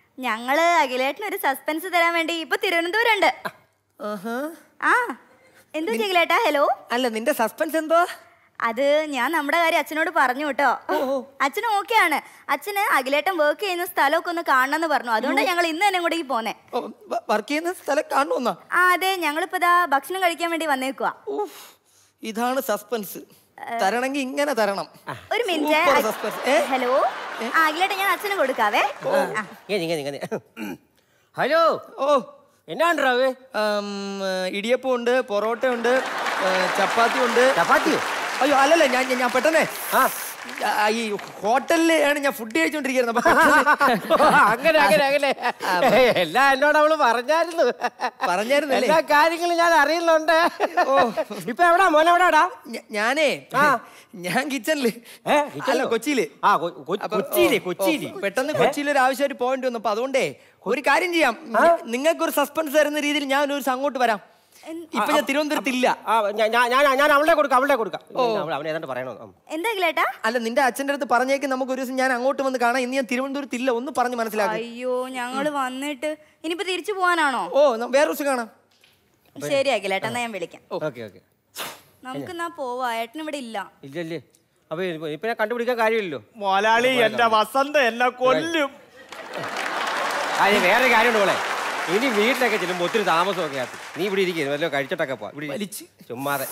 ഞങ്ങള് അഖിലേട്ടന് ഒരു സസ്പെൻസ് തരാൻ വേണ്ടി ഇപ്പൊ തിരുവനന്തപുരം ഉണ്ട് ആഹാ ആ എന്തോ ചെയ്യലേട്ടാ ഹലോ അല്ല നിന്റെ സസ്പെൻസ് എന്തോ അത് ഞാൻ നമ്മുടെ കാര്യം അച്ഛനോട് പറഞ്ഞു കേട്ടോ അച്ഛന് ഓക്കെ ആണ് അച്ഛന് അഖിലേട്ടൻ വർക്ക് ചെയ്യുന്ന സ്ഥലമൊക്കെ ഒന്ന് കാണണമെന്ന് പറഞ്ഞു അതുകൊണ്ടാണ് ഞങ്ങൾ ഇന്ന് തന്നെ ഇങ്ങോട്ടേക്ക് പോന്നെ വർക്ക് ചെയ്യുന്ന സ്ഥലം കാണണമെന്നാ ആ അതെ ഞങ്ങളിപ്പോ ഇതാ ഭക്ഷണം കഴിക്കാൻ വേണ്ടി വന്നേക്കുവാ ഇതാണ് സസ്പെൻസ് തരണമെങ്കിൽ ഇങ്ങനെ തരണം ഒരു Super മിനിറ്റ് suspense. ഏ? ഹലോ ആ അഖിലേട്ടൻ ഞാൻ അച്ഛന് കൊടുക്കാവേ ആ. ഇങ്ങനെ ഇങ്ങനെ ഇങ്ങനെ ഹലോ ഓ എന്നാണ്ടാവേ ഇടിയപ്പം ഉണ്ട് പൊറോട്ട ഉണ്ട് ചപ്പാത്തി ഉണ്ട് ചപ്പാത്തിയോ അയ്യോ അല്ലല്ല ഞാൻ ഞാൻ- ഞാൻ പെട്ടെന്നേ ആ ആ, ഈ ഹോട്ടലിലാണ് ഞാൻ ഫുഡ് കഴിച്ചോണ്ടിരിക്കുന്നത് അപ്പൊ പെട്ടെന്ന് അങ്ങനെ അങ്ങനെ അങ്ങനെ എല്ലാം എന്നോട് അവള് പറഞ്ഞായിരുന്നു പറഞ്ഞായിരുന്നല്ലേ? എല്ലാ കാര്യങ്ങളും ഞാൻ അറിയുന്നുണ്ട് ഇപ്പൊ എവിടാ മോനെ എവിടാടാ ഞ- ഞാനേ ഞാൻ കിച്ചണില് അല്ല കൊച്ചിയില് ആ കൊ- കൊ- അപ്പൊ, കൊച്ചിയില് ഓ, കൊച്ചിയില് ഓ, പെട്ടെന്ന് കൊച്ചിയിൽ ഒരു ആവശ്യമായിട്ട് പോകേണ്ടി വന്നു അപ്പൊ അതുകൊണ്ടേ ഒരു കാര്യം ചെയ്യാം നിങ്ങൾക്ക് ഒരു സസ്പെൻസ് തരുന്ന രീതിയിൽ ഞാൻ ഒരു ദിവസം അങ്ങോട്ട് വരാം ഇപ്പൊ ഞാൻ തിരുവനന്തപുരത്തില്ല ആ ഞാൻ ഞാൻ ഞാൻ അവളെ കൊടുക്കാം അവളെ കൊടുക്കാം അവൾ അവനെ ഏതാണ്ട് പറയണോ ഉം. എന്താ അഖിലേട്ടാ അല്ല നിന്റെ അച്ഛന്റെ അടുത്ത് പറഞ്ഞേക്ക് നമുക്ക് ഒരു ദിവസം ഞാൻ അങ്ങോട്ട് വന്ന് കാണാം ഇന്ന് ഞാൻ തിരുവനന്തപുരത്തില്ല ഒന്ന് പറഞ്ഞ് മനസ്സിലാക്കി അയ്യോ ഞങ്ങള് വന്നിട്ട് ഇനിയിപ്പോ തിരിച്ചു പോവാനാണോ ഓ ന- വേറെ ദിവസം കാണാം ശരി അഖിലേട്ടാ എന്നാ ഞാൻ വിളിക്കാം ഓക്കെ ഓക്കെ നമുക്ക് എന്നാ പോവാ ഏട്ടൻ ഇവിടെ ഇല്ല ഇല്ലല്ലേ അപ്പൊ ഇപ്പൊ ഇപ്പൊ ഞാൻ കണ്ടുപിടിക്കാൻ കാര്യമില്ലല്ലോ മോലാളി എന്റെ വസന്ത എന്നെ കൊല്ലും അത് വേറെ കാര്യമുണ്ട് മോളെ ഇനി വീട്ടിലൊക്കെ ചെല്ലുമ്പോൾ ഒത്തിരി താമസമൊക്കെ ആക്കും നീ ഇവിടെ ഇരിക്കും വല്ലോ കഴിച്ചിട്ടൊക്കെ പോവാ ഇവിടെ ഇരി. ചുമ്മാതെ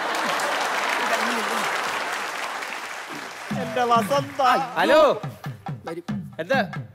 എന്റെ വസന്ത ഹലോ എന്താ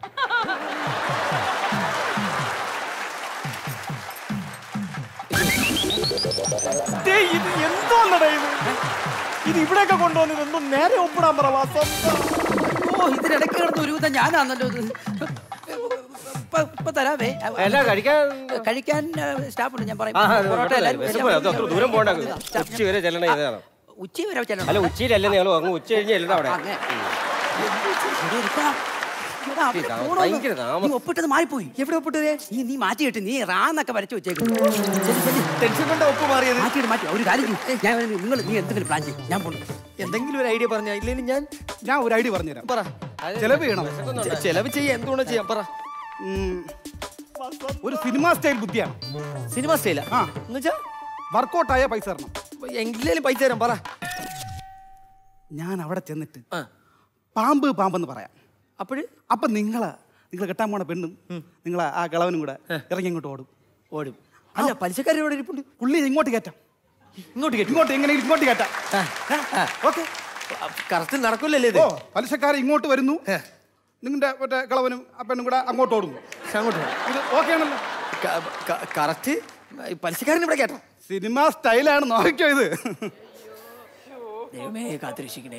ദേ, ഇത് എന്തോന്നടാ ഇത് ഇത് ഇവിടെയൊക്കെ കൊണ്ടുവന്നത് എന്തോ നേരെ ഒപ്പിടാൻ പറ വസന്ത ഓ ഇതിനിടയ്ക്ക് കിടന്ന് ഒരു വിധം ഞാനാണല്ലോ ഇത് ഇപ്പൊ ഇപ്പൊ തരാവേ എന്നാ കഴിക്കാൻ കഴിക്കാൻ സ്റ്റാഫ് ഉണ്ട് ഞാൻ പറയും ആ, അത് പൊറോട്ട പെട്ടെന്ന് എല്ലാവരും- വിശപ്പ് വരും. അത് അത്ര ദൂരം പോകണ്ട ഉച്ച വരെ ചെല്ലണ ഇതാണ് ഉച്ച വരെ ചെല്ലണം. അല്ല ഉച്ചയിലല്ലേ നിങ്ങൾ അങ്ങ് ഉച്ച കഴിഞ്ഞ് ചെല്ലണം അവിടെ അങ്ങനെ. ശരി, ഇരിക്കാം. എടാ, അവിടെ ഈ താമസം, പോണോ? ഭയങ്കര താമസം. നീ ഒപ്പിട്ടത് മാറിപ്പോയി എവിടെ ഒപ്പിട്ടത് നീ നീ മാറ്റിയിട്ട് നീ റാന്നൊക്കെ വരച്ചു വെച്ചേക്കും ടെൻഷൻ കൊണ്ട് ഒപ്പ് മാറിയത് മാറ്റിയിട്ട് മാറ്റി ഒരു കാര്യം ചെയ്യ്. ഞാൻ നിങ്ങൾ നീ എന്തെങ്കിലും പ്ലാൻ ചെയ്യും ഞാൻ പോണു എന്തെങ്കിലും ഒരു ഐഡിയ പറഞ്ഞാ ഇല്ലെങ്കിൽ ഞാൻ ഞാൻ ഒരു ഐഡിയ പറഞ്ഞുതരാം പറ ചെലവ് ചെയ്യണം ചെ- ചെലവ് ചെയ്യാം എന്തുകൊണ്ട് ചെയ്യാം പറ ഉം, ഒരു സിനിമ സ്റ്റൈൽ ബുദ്ധിയാണ് സിനിമ സ്റ്റൈലാ ആ എന്നുവെച്ചാ വർക്കൗട്ട് ആയ പൈസ തരണം എങ്കിലും പൈസ തരാം പറ ഞാൻ അവിടെ ചെന്നിട്ട് പാമ്പ് പാമ്പെന്ന് പറയാം അപ്പോഴ് അപ്പൊ നിങ്ങള് നിങ്ങൾ കെട്ടാൻ പോണ പെണ്ണും നിങ്ങൾ ആ കളവനും കൂടെ ഇറങ്ങി ഇങ്ങോട്ട് ഓടും ഓടും അല്ല പലിശക്കാരി ഇവിടെ ഇരിപ്പുണ്ട് പുള്ളി ഇങ്ങോട്ട് കയറ്റാം ഇങ്ങോട്ട് കേട്ടു ഇങ്ങോട്ട് എങ്ങനെ ഇങ്ങോട്ട് കയറ്റാം ഓക്കെ കറക്റ്റ് നടക്കില്ലല്ലേ ഇത് ഓ പലിശക്കാരൻ ഇങ്ങോട്ട് വരുന്നു നിങ്ങളുടെ മറ്റേ കളവനും ആ പെണ്ണും കൂടെ അങ്ങോട്ട് ഓടുന്നു അങ്ങോട്ട് ഇത് ഓക്കെ ആണല്ലോ കറക്റ്റ് പലിശക്കാരൻ ഇവിടെ കേട്ടോ സിനിമ സ്റ്റൈലാണ് നോക്കിയോ ഇത് ദൈവമേ കാത്തിരക്ഷിക്കണേ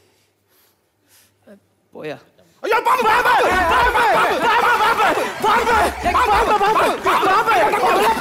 പോയാ അയ്യോ പാമ്പ് പാമ്പ് പാമ്പ് പാമ്പ് പാമ്പ് പാമ്പ് പാമ്പ്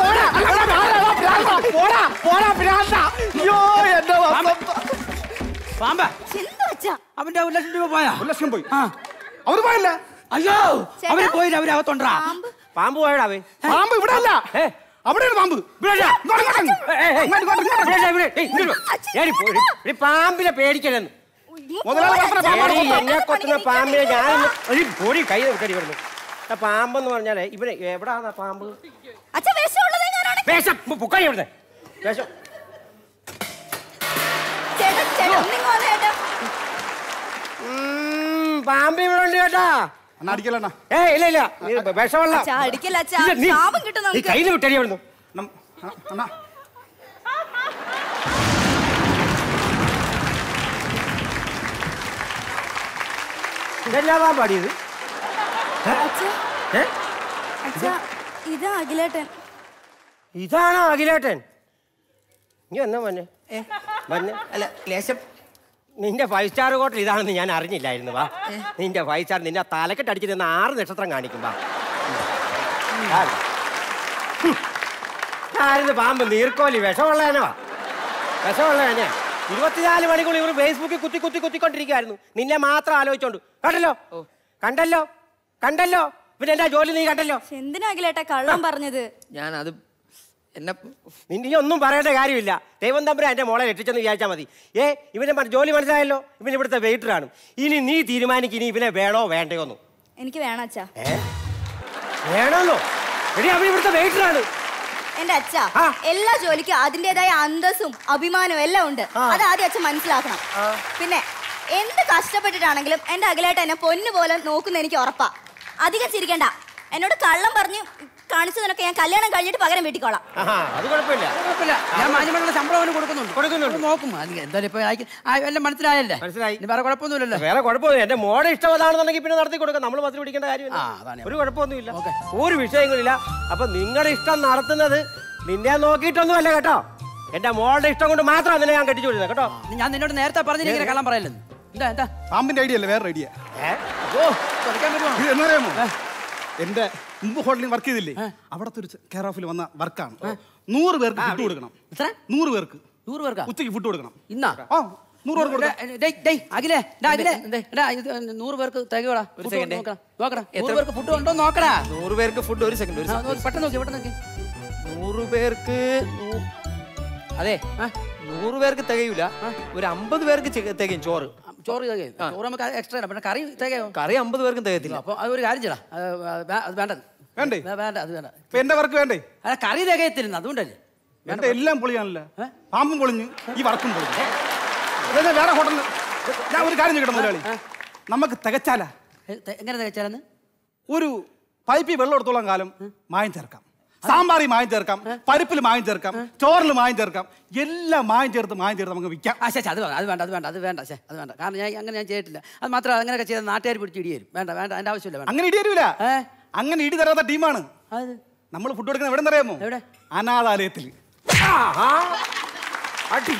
പോടാ പോടാ ഭ്രാന്ത അയ്യോ എന്റെ വസന്ത പാമ്പ എന്താ അച്ഛാ അവന്റെ ഒരു ലക്ഷം രൂപ പോയാ ഒരു ലക്ഷം പോയി അവര് പോയല്ല അയ്യോ ചേട്ടാ. അവര് പോയില്ല അവര് അകത്തുണ്ടാ പാമ്പ് പോയടാവേ പാമ്പ് ഇവിടെ അല്ല അവിടെയാണ് പാമ്പ് ഇവിടെ അല്ല. ഇങ്ങോട്ട്, ഇങ്ങോട്ട്. ഇങ്ങോട്ട്, ഇങ്ങോട്ട്, ഇങ്ങോട്ട്. ഇവിടെ, ഇവിടെ, ഏയ്, ഇങ്ങോട്ട് വാ. ഏടി പോ, എടി, എടി, പാമ്പിനെ പേടിക്കലെന്ന് മുതലാളി പറഞ്ഞ പാമ്പാണ്. എടി, എന്നെ കൊത്തുന്ന പാമ്പിനെ ഞാൻ ഒരു പൊടി കൈ വിട്ടടി വരുന്നു ആ പാമ്പെന്ന് പറഞ്ഞാലേ ഇവിടെ എവിടാണ് പാമ്പ് അച്ഛാ വിഷമുള്ളത് ഞാനാണ് വേഷം പൊക്കായി ഇവിടുന്ന് വേഷം ചേട്ടാ ചേട്ടാ ഒന്നിങ്ങ് വന്നേ ചേട്ടാ ഉം, പാമ്പ് ഇവിടെ ഉണ്ട് കേട്ടാ അണ്ണാ അടിക്കലണ്ണ ഏ ഇല്ല ഇല്ല നീ വിഷമുള്ള അച്ഛാ അടിക്കല്ല അച്ഛാ ഇല്ല, നീ- ശാപം കിട്ടും നീ നമുക്ക് കയ്യിൽ വിട്ടടി അവിടുന്ന് അണ്ണാ ഇതെല്ലാം പാടിയത് അച്ഛാ ഏ? അച്ഛാ ഇതാ അഖിലേട്ടൻ ഇതാണോ അഖിലേട്ടൻ നീ എന്നാ മന്നെ മന്നെ അല്ല ലേശം നിന്റെ ഫൈവ് സ്റ്റാർ ഹോട്ടൽ ഇതാണെന്ന് ഞാൻ അറിഞ്ഞില്ലായിരുന്നു വാ നിന്റെ ഫൈവ് സ്റ്റാർ നിന്റെ തലക്കെട്ട് അടിച്ച് നിന്ന് ആറ് നക്ഷത്രം കാണിക്കും വാ ആയിരുന്നു പാമ്പ് നീർക്കോലി വിഷമുള്ളതിനോ വിഷമുള്ളതിനെ ഇരുപത്തിനാല് മണിക്കൂർ ഇവർ ഫേസ്ബുക്കിൽ കുത്തി കുത്തി കുത്തിക്കൊണ്ടിരിക്കുകയായിരുന്നു നിന്നെ മാത്രം ആലോചിച്ചോണ്ട് കണ്ടല്ലോ കണ്ടല്ലോ കണ്ടല്ലോ പിന്നെ എന്റെ ജോലി നീ കണ്ടല്ലോ എന്തിനാ അഖിലേട്ടാ കള്ളം പറഞ്ഞത് ഞാൻ അത് എന്നെ നിന്നെ ഒന്നും പറയേണ്ട കാര്യമില്ല ദൈവം തമ്പുരാ എന്റെ മോളെ രക്ഷിച്ചെന്ന് വിചാരിച്ചാൽ മതി ഏ ഇവനെ മ- ജോലി മനസ്സിലായല്ലോ ഇവൻ ഇവിടുത്തെ വെയിറ്ററാണ് ഇനി നീ തീരുമാനിക്കും ഇനി ഇവനെ വേണോ വേണ്ടയോ എന്ന് എനിക്ക് വേണം അച്ഛാ ഏ വേണമെന്നോ എടി അവൻ ഇവിടുത്തെ വെയിറ്ററാണ് എന്റെ അച്ഛ എല്ലാ ജോലിക്കും അതിന്റേതായ അന്തസ്സും അഭിമാനവും എല്ലാം ഉണ്ട് അത് ആദ്യം അച്ഛൻ മനസ്സിലാക്കണം പിന്നെ എന്ത് കഷ്ടപ്പെട്ടിട്ടാണെങ്കിലും എന്റെ അഖിലേട്ട എന്നെ പൊന്നു പോലെ നോക്കുന്ന എനിക്ക് ഉറപ്പാ അധികം ചിരിക്കണ്ട എന്നോട് കള്ളം പറഞ്ഞ് കാണിച്ചതിനൊക്കെ ഞാൻ കല്യാണം കഴിഞ്ഞിട്ട് പകരം വീട്ടിക്കോളാം അത് കുഴപ്പമില്ല കുഴപ്പമില്ല ഞാൻ മാന്യമായിട്ടുള്ള ശമ്പളം അവന് കൊടുക്കുന്നുണ്ട് കൊടുക്കുന്നുണ്ട് നോക്കും അത് എന്തായാലും ഇപ്പൊ അയക്ക്- ആ, എല്ലാം മനസ്സിലായല്ലേ മനസ്സിലായി ഇനി വേറെ കുഴപ്പമൊന്നുമില്ലല്ലോ വേറെ കുഴപ്പമൊന്നുമില്ല എന്റെ മോടെ ഇഷ്ടം അതാണെന്നുണ്ടെങ്കിൽ പിന്നെ നടത്തി കൊടുക്കാം നമ്മൾ മതി പിടിക്കേണ്ട കാര്യമില്ല ഒരു കുഴപ്പമൊന്നുമില്ല ഒരു വിഷയങ്ങളില്ല അപ്പൊ നിങ്ങളുടെ ഇഷ്ടം നടത്തുന്നത് നിന്നെ നോക്കിയിട്ടൊന്നുമല്ല കേട്ടോ എന്റെ മോളുടെ ഇഷ്ടം കൊണ്ട് മാത്രം അതിനെ ഞാൻ കെട്ടിച്ചു വിടുന്നത് കേട്ടോ ഞാൻ നിന്നോട് നേരത്തെ പറഞ്ഞിരിക്കുന്ന കള്ളം പറയല്ലെന്ന് എന്താ എന്താ പാമ്പിന്റെ ഐഡിയ അല്ലേ വേറെ ഐഡിയ ഓ കളിക്കാൻ പറ്റുമോ ഇത് എന്നറിയാമോ എന്റെ മുമ്പ് ഹോട്ടലിൽ വർക്ക് ചെയ്തില്ലേ അവിടത്തെ ഒരു കെയർ ഓഫിൽ വന്ന വർക്കാണ് നൂറ് പേർക്ക് ഫുഡ് കൊടുക്കണം നൂറ് പേർക്ക് നൂറ് പേർക്കാ ഉച്ചയ്ക്ക് ഫുഡ് കൊടുക്കണം ഇന്നാ ആ നൂറ് പേർക്ക് കൊടുക്കണം ഡേയ്, ഡേയ്, അഖിലേ, ഡാ, അഖിലേ, ഡാ, ഇത് നൂറ് പേർക്ക് തികയോടാ ഒരു ഫുഡ് second. നോക്കണം നോക്കണം നൂറ് എത്ര- പേർക്ക് ഫുഡ് ഉണ്ടോ നോക്കടാ നൂറ് പേർക്ക് ഫുഡ് ഒരു സെക്കൻഡ് ഒരു ആ, second. നോക്ക്, പെട്ടെന്ന് നോക്കി പെട്ടെന്ന് നോക്കി നൂറ് പേർക്ക് നൂ- അതെ നൂറ് പേർക്ക് തികയൂല ഒരു അമ്പത് പേർക്ക് ചെ- തികയും ചോറ് ചോറ് തികയും ചോറ് നമുക്ക് എക്സ്ട്രാ ഇടാം പിന്നെ കറി തികയോ കറി അമ്പത് പേർക്കും തികയത്തില്ല അപ്പൊ അത് ഒരു കാര്യം ചെയ്യടാ അത് വേ- അത് വേണ്ടത് വേണ്ടേ വേ- വേണ്ട അത് വേണ്ട ഇപ്പൊ എന്റെ വർക്ക് വേണ്ടേ അല്ല കറി തികയത്തിരുന്നു അതുകൊണ്ടല്ലേ എന്റെ എല്ലാം പൊളിയാണല്ലോ പാമ്പും പൊളിഞ്ഞ് ഈ വർക്കും പൊളിഞ്ഞു അതായത് വേറെ ഹോട്ടലിൽ ഞാൻ ഒരു കാര്യം ചോദിക്കട്ടെ മുതലാളി നമുക്ക് തികച്ചാലാ ഏ, തെ- എങ്ങനെ തികച്ചാലെന്ന് ഒരു പൈപ്പിൽ വെള്ളം എടുത്തോളം കാലം മായം ചേർക്കാം സാമ്പാറിൽ മായം ചേർക്കാം പരിപ്പിൽ മായം ചേർക്കാം ചോറിൽ മായം ചേർക്കാം എല്ലാം മായം ചേർത്ത് മായം ചേർത്ത് നമുക്ക് വിൽക്കാം ആ ശേ അത് വേണ്ട അത് വേണ്ട അത് വേണ്ട അത് വേണ്ട ശേ അത് വേണ്ട കാരണം ഞാൻ അങ്ങനെ ഞാൻ ചെയ്തിട്ടില്ല അത് മാത്രമല്ല അങ്ങനെയൊക്കെ ചെയ്താൽ നാട്ടുകാർ പിടിച്ച് ഇടി തരും വേണ്ട വേണ്ട അതിന്റെ ആവശ്യമില്ല വേണ്ട അങ്ങനെ ഇടി തരൂല അങ്ങനെ ഇടി തരാത്ത ടീമാണ് നമ്മൾ ഫുഡ് കൊടുക്കുന്നത് എവിടെ അറിയാമോ എവിടെ അനാഥാലയത്തിൽ അടി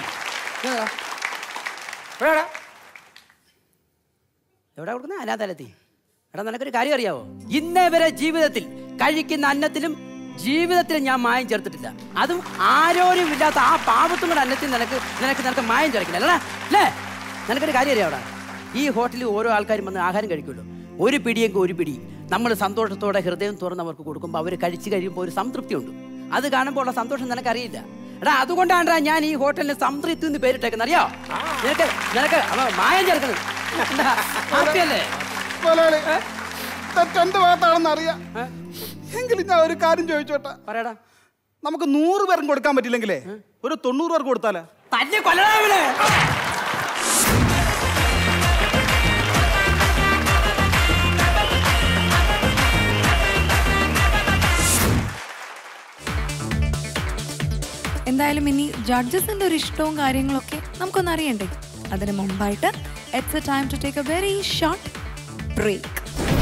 എവിടെ കൊടുക്കുന്നത് അനാഥാലയത്തിൽ എടാ നിനക്കൊരു കാര്യം അറിയാവോ ഇന്നേ വരെ ജീവിതത്തിൽ കഴിക്കുന്ന അന്നത്തിലും ജീവിതത്തിൽ ഞാൻ മായം ചേർത്തിട്ടില്ല അതും ആരോരും ഇല്ലാത്ത ആ പാവത്തുങ്ങളുടെ അന്നത്തിൽ നിനക്ക് നിനക്ക് നിനക്ക് മായം ചേർക്കില്ല അല്ലേ അല്ലേ നിനക്കൊരു കാര്യം അറിയാവടാ ഈ ഹോട്ടലിൽ ഓരോ ആൾക്കാരും വന്ന് ആഹാരം കഴിക്കുമല്ലോ ഒരു പിടിയെങ്കിൽ ഒരു പിടി നമ്മൾ സന്തോഷത്തോടെ ഹൃദയം തുറന്ന് അവർക്ക് കൊടുക്കുമ്പോൾ അവർ കഴിച്ചു കഴിയുമ്പോൾ ഒരു സംതൃപ്തിയുണ്ട് അത് കാണുമ്പോൾ ഉള്ള സന്തോഷം നിനക്കറിയില്ല എടാ അതുകൊണ്ടാണ് ഞാൻ ഈ ഹോട്ടലിന് സംതൃപ്തി എന്ന് പേരിട്ടേക്കുന്നത് അറിയോ നിനക്ക് നിനക്ക് അവ മായം ചേർക്കുന്നത് എന്താ, ഹാപ്പിയല്ലേ മുതലാളി തെറ്റെന്റെ ഭാഗത്താണെന്ന് അറിയാം എങ്കിലും ഞാൻ ഒരു കാര്യം ചോദിച്ചോട്ടെ പറയടാ നമുക്ക് നൂറ് പേർക്കും കൊടുക്കാൻ പറ്റില്ലെങ്കിലേ ഒരു തൊണ്ണൂറ് പേർക്ക് കൊടുത്താലേ തന്നെ കൊല്ലടാവില്ലേ എന്തായാലും ഇനി ജഡ്ജസിന്റെ ഒരു ഇഷ്ടവും കാര്യങ്ങളൊക്കെ നമുക്കൊന്ന് അറിയണ്ടേ അതിന് മുമ്പായിട്ട് it's a time to take a very short break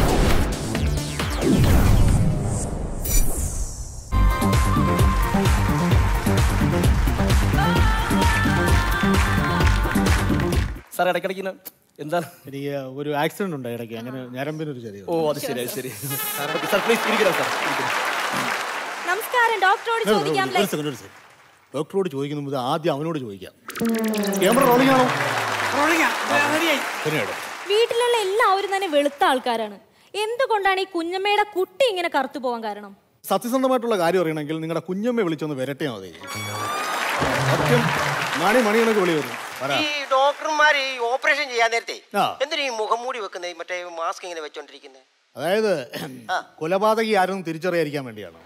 sir ഇടയ്ക്കിടയ്ക്ക് ഇങ്ങനെ- എന്താണ് എനിക്ക് ഒരു ആക്സിഡന്റ് ഉണ്ട് ഇടയ്ക്ക് അങ്ങനെ ഞരമ്പിനൊരു ചെറിയ ഓ അത് ശരി അത് ശരി സാർ പ്ലീസ് ഇരിക്കണം സാർ ഇരിക്കണം. നമസ്കാരം ഡോക്ടറോട് ചോദിക്കാം ഒരു സെക്കൻഡ് ഒരു സെക്കൻഡ് ഡോക്ടറോട് ചോദിക്കുന്ന മുമ്പ് ആദ്യം അവനോട് ചോദിക്കാം ക്യാമറ റോളിംഗ് ആണോ തന്നെയാണോ വീട്ടിലുള്ള എല്ലാവരും തന്നെ വെളുത്ത ആൾക്കാരാണ് എന്തുകൊണ്ടാണ് ഈ കുഞ്ഞമ്മയുടെ കുട്ടി ഇങ്ങനെ കറുത്തു പോകാൻ കാരണം സത്യസന്ധമായിട്ടുള്ള കാര്യം അറിയണമെങ്കിൽ നിങ്ങളുടെ കുഞ്ഞമ്മയെ വിളിച്ചൊന്ന് വരട്ടിയാൽ മതി സത്യം മണി മണിയൊക്കെ വിളി വരും പറ ഈ ഡോക്ടർമാർ ഈ ഓപ്പറേഷൻ ചെയ്യാൻ നേരത്തെ ആ. എന്തിനാ ഈ മുഖം മൂടി വെക്കുന്നത് മറ്റേ മാസ്ക് ഇങ്ങനെ വെച്ചോണ്ടിരിക്കുന്നത് അതായത് കൊലപാതകി ആരും തിരിച്ചറിയാതിരിക്കാൻ വേണ്ടിയാണ്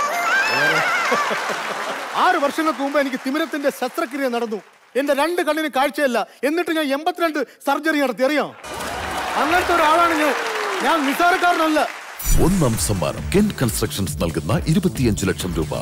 ആറ് വർഷങ്ങൾക്ക് മുമ്പ് എനിക്ക് തിമിരത്തിന്റെ ശസ്ത്രക്രിയ നടന്നു എന്റെ രണ്ട് കണ്ണിന് കാഴ്ചയല്ല എന്നിട്ട് ഞാൻ എൺപത്തിരണ്ട് സർജറി നടത്തി അറിയാം അങ്ങനത്തെ ഒരാളാണ് ഞാൻ ഞാൻ നിസാരക്കാരനല്ല ഒന്നാം സമ്മാനം കെൻ കൺസ്ട്രക്ഷൻസ് നൽകുന്ന ഇരുപത്തിയഞ്ച് ലക്ഷം രൂപ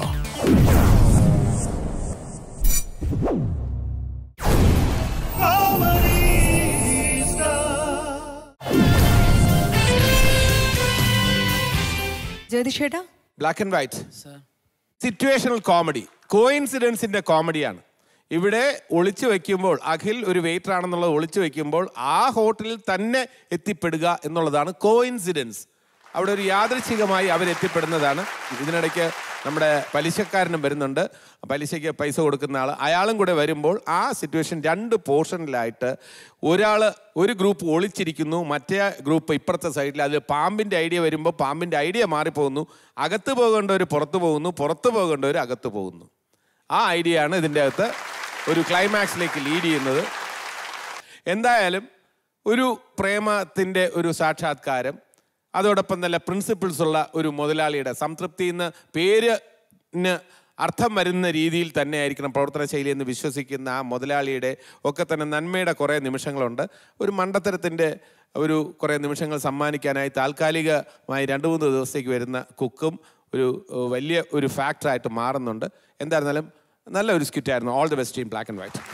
ജ്യോതിഷേട്ടാ black and white situational comedy കോയിൻസിഡൻസിന്റെ കോമഡിയാണ് ഇവിടെ ഒളിച്ചു വെക്കുമ്പോൾ അഖിൽ ഒരു വെയിറ്റർ ആണെന്നുള്ളത് ഒളിച്ചു വെക്കുമ്പോൾ ആ ഹോട്ടലിൽ തന്നെ എത്തിപ്പെടുക എന്നുള്ളതാണ് കോയിൻസിഡൻസ് അവിടെ ഒരു യാദൃച്ഛികമായി അവരെത്തിപ്പെടുന്നതാണ് ഇതിനിടയ്ക്ക് നമ്മുടെ പലിശക്കാരനും വരുന്നുണ്ട് പലിശയ്ക്ക് പൈസ കൊടുക്കുന്ന ആൾ അയാളും കൂടെ വരുമ്പോൾ ആ സിറ്റുവേഷൻ രണ്ട് പോർഷനിലായിട്ട് ഒരാൾ ഒരു ഗ്രൂപ്പ് ഒളിച്ചിരിക്കുന്നു മറ്റേ ഗ്രൂപ്പ് ഇപ്പുറത്തെ സൈഡിൽ അതിൽ പാമ്പിൻ്റെ ഐഡിയ വരുമ്പോൾ പാമ്പിൻ്റെ ഐഡിയ മാറിപ്പോകുന്നു അകത്ത് പോകേണ്ടവർ പുറത്ത് പോകുന്നു പുറത്ത് പോകേണ്ടവർ അകത്ത് പോകുന്നു ആ ഐഡിയ ആണ് ഇതിൻ്റെ അകത്ത് ഒരു ക്ലൈമാക്സിലേക്ക് ലീഡ് ചെയ്യുന്നത് എന്തായാലും ഒരു പ്രേമത്തിൻ്റെ ഒരു സാക്ഷാത്കാരം അതോടൊപ്പം നല്ല പ്രിൻസിപ്പിൾസ് ഉള്ള ഒരു മുതലാളിയുടെ സംതൃപ്തി എന്ന് പേരിന് അർത്ഥം വരുന്ന രീതിയിൽ തന്നെ ആയിരിക്കണം പ്രവർത്തന ശൈലി എന്ന് വിശ്വസിക്കുന്ന ആ മുതലാളിയുടെ ഒക്കെ തന്നെ നന്മയുടെ കുറേ നിമിഷങ്ങളുണ്ട് ഒരു മണ്ടത്തരത്തിൻ്റെ ഒരു കുറേ നിമിഷങ്ങൾ സമ്മാനിക്കാനായി താൽക്കാലികമായി രണ്ട് മൂന്ന് ദിവസത്തേക്ക് വരുന്ന കുക്കും ഒരു ഏഹ്, വലിയ ഒരു ഫാക്ടറായിട്ട് മാറുന്നുണ്ട് എന്തായിരുന്നാലും നല്ല ഒരു സ്കിറ്റായിരുന്നു all the best team black and white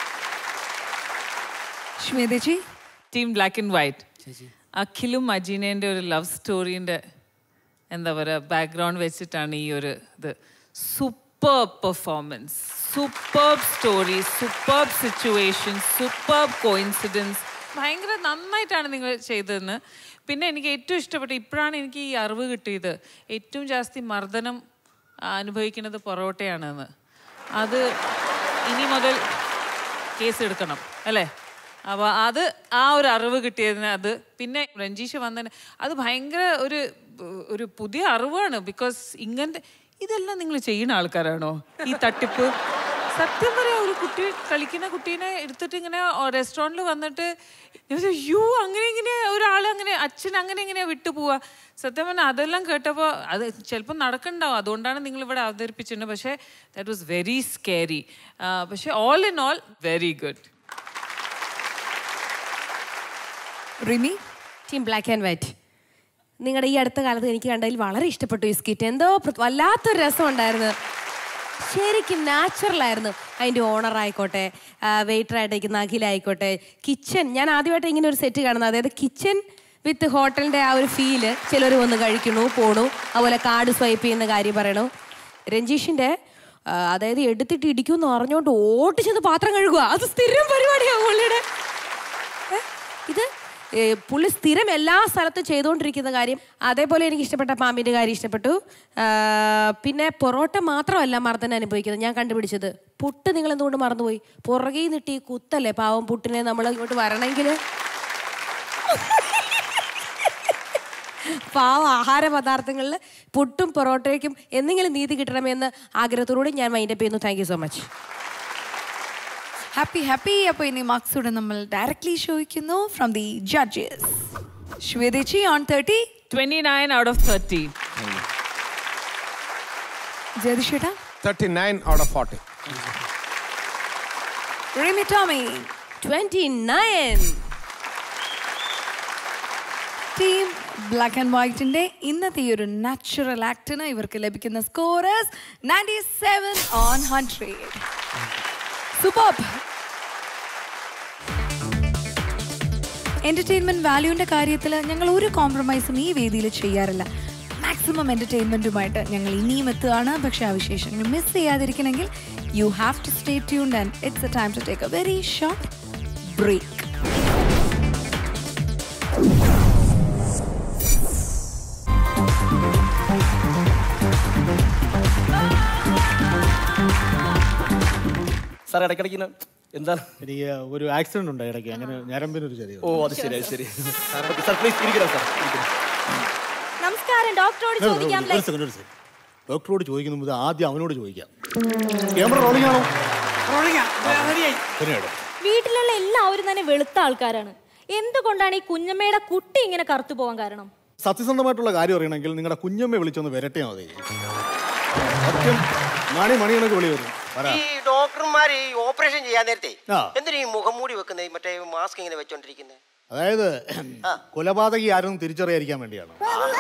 ശ്വേതജി ടീം ബ്ലാക്ക് ആൻഡ് വൈറ്റ് അഖിലും അജീനേൻ്റെ ഒരു ലവ് സ്റ്റോറീൻ്റെ എന്താ പറയുക ബാക്ക്ഗ്രൗണ്ട് വെച്ചിട്ടാണ് ഈ ഒരു ഇത് super performance super story super situation super coincidence ഭയങ്കര നന്നായിട്ടാണ് നിങ്ങൾ ചെയ്തതെന്ന് പിന്നെ എനിക്ക് ഏറ്റവും ഇഷ്ടപ്പെട്ട ഇപ്പോഴാണ് എനിക്ക് ഈ അറിവ് കിട്ടിയത് ഏറ്റവും ജാസ്തി മർദ്ദനം അനുഭവിക്കുന്നത് പൊറോട്ടയാണെന്ന് അത് ഇനി മുതൽ കേസ് എടുക്കണം അല്ലേ അപ്പോൾ അത് ആ ഒരു അറിവ് കിട്ടിയതിന് അത് പിന്നെ രഞ്ജീഷ് വന്നതിന് അത് ഭയങ്കര ഒരു ഒരു പുതിയ അറിവാണ് ബിക്കോസ് ഇങ്ങനത്തെ ഇതെല്ലാം നിങ്ങൾ ചെയ്യുന്ന ആൾക്കാരാണോ ഈ തട്ടിപ്പ് സത്യം പറയാം ഒരു കുട്ടി കളിക്കുന്ന കുട്ടീനെ എടുത്തിട്ട് ഇങ്ങനെ റെസ്റ്റോറൻറ്റിൽ വന്നിട്ട് യു അങ്ങനെ ഇങ്ങനെ ഒരാൾ അങ്ങനെ അച്ഛൻ അങ്ങനെ ഇങ്ങനെ വിട്ടു പോവാ സത്യം പറഞ്ഞാൽ അതെല്ലാം കേട്ടപ്പോൾ അത് ചിലപ്പോൾ നടക്കണ്ടാവും അതുകൊണ്ടാണ് നിങ്ങൾ ഇവിടെ അവതരിപ്പിച്ചിട്ടുണ്ട് പക്ഷേ ദാറ്റ് വാസ് വെരി സ്കേരി പക്ഷേ all in all very good Rimi team black and white നിങ്ങളുടെ ഈ അടുത്ത കാലത്ത് എനിക്ക് കണ്ടതിൽ വളരെ ഇഷ്ടപ്പെട്ടു ഈ സ്കിറ്റ് എന്തോ പ്ര- വല്ലാത്തൊരു രസം ഉണ്ടായിരുന്നു ശരിക്കും നാച്ചുറൽ ആയിരുന്നു അതിൻ്റെ ഓണർ ആയിക്കോട്ടെ വെയിറ്റർ ആയിട്ടിരിക്കുന്ന അഖിലായിക്കോട്ടെ കിച്ചൺ ഞാൻ ആദ്യമായിട്ട് ഇങ്ങനെ ഒരു സെറ്റ് കാണുന്നത് അതായത് കിച്ചൺ വിത്ത് ഹോട്ടലിൻ്റെ ആ ഒരു ഫീല് ചിലർ വന്ന് കഴിക്കണു പോണു അതുപോലെ കാർഡ് സ്വൈപ്പ് ചെയ്യുന്ന കാര്യം പറയണു രഞ്ജീഷിൻ്റെ ആ, അതായത് എടുത്തിട്ട് ഇടിക്കുമെന്ന് അറിഞ്ഞുകൊണ്ട് ഓട്ടി ചെന്ന് പാത്രം കഴുകുക അത് സ്ഥിരം പരിപാടിയാണ് പുള്ളിയുടെ ഏ? ഇത് ഏ, പുള്ളി സ്ഥിരം എല്ലാ സ്ഥലത്തും ചെയ്തുകൊണ്ടിരിക്കുന്ന കാര്യം അതേപോലെ എനിക്ക് ഇഷ്ടപ്പെട്ട പാമ്പിൻ്റെ കാര്യം ഇഷ്ടപ്പെട്ടു ആ, പിന്നെ പൊറോട്ട മാത്രമല്ല മർദ്ദനം അനുഭവിക്കുന്നത് ഞാൻ കണ്ടുപിടിച്ചത് പുട്ട് നിങ്ങൾ എന്തുകൊണ്ട് മറന്നുപോയി പുറകെ നിട്ടി കുത്തല്ലേ പാവം പുട്ടിനെ നമ്മൾ ഇങ്ങോട്ട് വരണമെങ്കിൽ പാവം ആഹാര പദാർത്ഥങ്ങളിൽ പുട്ടും പൊറോട്ടയ്ക്കും എന്തെങ്കിലും നീതി കിട്ടണമെന്ന് ആഗ്രഹത്തോടുകൂടി ഞാൻ മൈൻഡപ്പ് ചെയ്യുന്നു thank you so much happy happy അപ്പോൾ ഇനി മാർക്സൂടെ നമ്മൾ ഡയറക്ട്ലി ചോദിക്കുന്നു ഫ്രം ദി ജഡ്ജസ് ശ്വേതേച്ചി on thirty twenty nine out of thirty ജയതിഷേട്ടാ thirty nine out of forty Rimi Tomy twenty nine team black and വൈറ്റിന്റെ ഇന്നത്തെ ഈ ഒരു നാച്ചുറൽ ആക്ടിന് ഇവർക്ക് ലഭിക്കുന്ന scorers ninety seven on hundred super entertainment വാല്യൂവിന്റെ കാര്യത്തിൽ ഞങ്ങൾ ഒരു കോംപ്രമൈസും ഈ വേദിയിൽ ചെയ്യാറില്ല മാക്സിമം എന്റർടൈൻമെന്റുമായിട്ട് ഞങ്ങൾ ഇനിയും എത്തുകയാണ് പക്ഷെ ആ വിശേഷങ്ങൾ മിസ് ചെയ്യാതിരിക്കണമെങ്കിൽ you have to stay tuned and it's a time to take a very short break sir ഇടയ്ക്കിടയ്ക്ക് ഇങ്ങനെ- എന്താണ് എനിക്ക് ഒരു ആക്സിഡന്റ് ഉണ്ട് ഇടയ്ക്ക് അങ്ങനെ ഞരമ്പിനൊരു ചെറിയ ഓ അത് ശരി അത് ശരി ഓക്കേ, സാർ പ്ലീസ് ഇരിക്കണം സാർ ഇരിക്കണം. നമസ്കാരം ഡോക്ടറോട് ചോദിക്കാം ഒരു സെക്കൻഡ് ഒരു സെക്കൻഡ് ഡോക്ടറോട് ചോദിക്കുന്ന മുതൽ ആദ്യം അവനോട് ചോദിക്കാം ക്യാമറ റോളിംഗ് ആണോ പിന്നീട് വീട്ടിലുള്ള എല്ലാവരും തന്നെ വെളുത്ത ആൾക്കാരാണ് എന്തുകൊണ്ടാണ് ഈ കുഞ്ഞമ്മയുടെ കുട്ടി ഇങ്ങനെ കറുത്തു പോകാൻ കാരണം സത്യസന്ധമായിട്ടുള്ള കാര്യം അറിയണമെങ്കിൽ നിങ്ങളുടെ കുഞ്ഞമ്മ വിളിച്ചൊന്ന് വരട്ടെ മതി സത്യം മണി മണി കണക്ക് വിളി വരും പറ ഈ ഡോക്ടർമാർ ഈ ഓപ്പറേഷൻ ചെയ്യാൻ നേരത്തെ ആ. എന്തിനാ ഈ മുഖം മൂടി വെക്കുന്നത് മറ്റേ മാസ്ക് ഇങ്ങനെ വെച്ചോണ്ടിരിക്കുന്നത് അതായത് കൊലപാതകി ആരും തിരിച്ചറിയാതിരിക്കാൻ വേണ്ടിയാണ്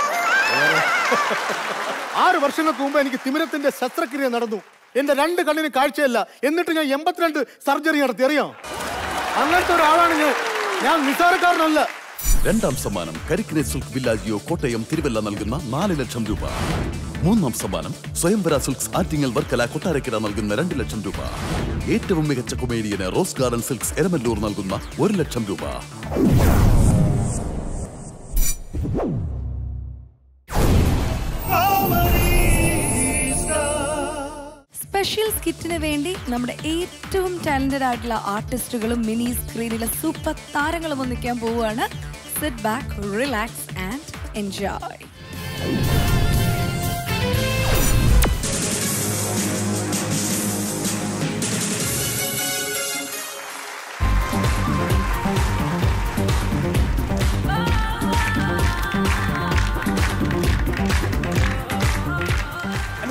ആറ് വർഷങ്ങൾക്ക് മുമ്പ് എനിക്ക് തിമിരത്തിന്റെ ശസ്ത്രക്രിയ നടന്നു എന്റെ രണ്ട് കണ്ണിന് കാഴ്ചയല്ല എന്നിട്ട് ഞാൻ എൺപത്തിരണ്ട് സർജറി നടത്തി അറിയാം അങ്ങനത്തെ ഒരാളാണ് ഞാൻ ഞാൻ നിസ്സാരക്കാരനല്ല രണ്ടാം സമ്മാനം കരിക്കിനെ സിൽക്ക് വില്ലാജിയോ കോട്ടയം തിരുവല്ല നൽകുന്ന നാല് ലക്ഷം രൂപ മൂന്നാം സമ്മാനം സ്വയംവര സിൽക്സ് ആറ്റിങ്ങൽ വർക്കല കൊട്ടാരക്കര നൽകുന്ന രണ്ട് ലക്ഷം രൂപ ഏറ്റവും മികച്ച കൊമേഡിയന് റോസ് ഗാർഡൻ സിൽക്സ് എരമല്ലൂർ നൽകുന്ന ഒരു ലക്ഷം രൂപ സ്പെഷ്യൽ സ്കിറ്റിന് വേണ്ടി നമ്മുടെ ഏറ്റവും ടാലന്റഡ് ആയിട്ടുള്ള ആർട്ടിസ്റ്റുകളും മിനി സ്ക്രീനിലെ സൂപ്പർ താരങ്ങളും ഒന്നിക്കാൻ പോവുകയാണ് sit back relax and enjoy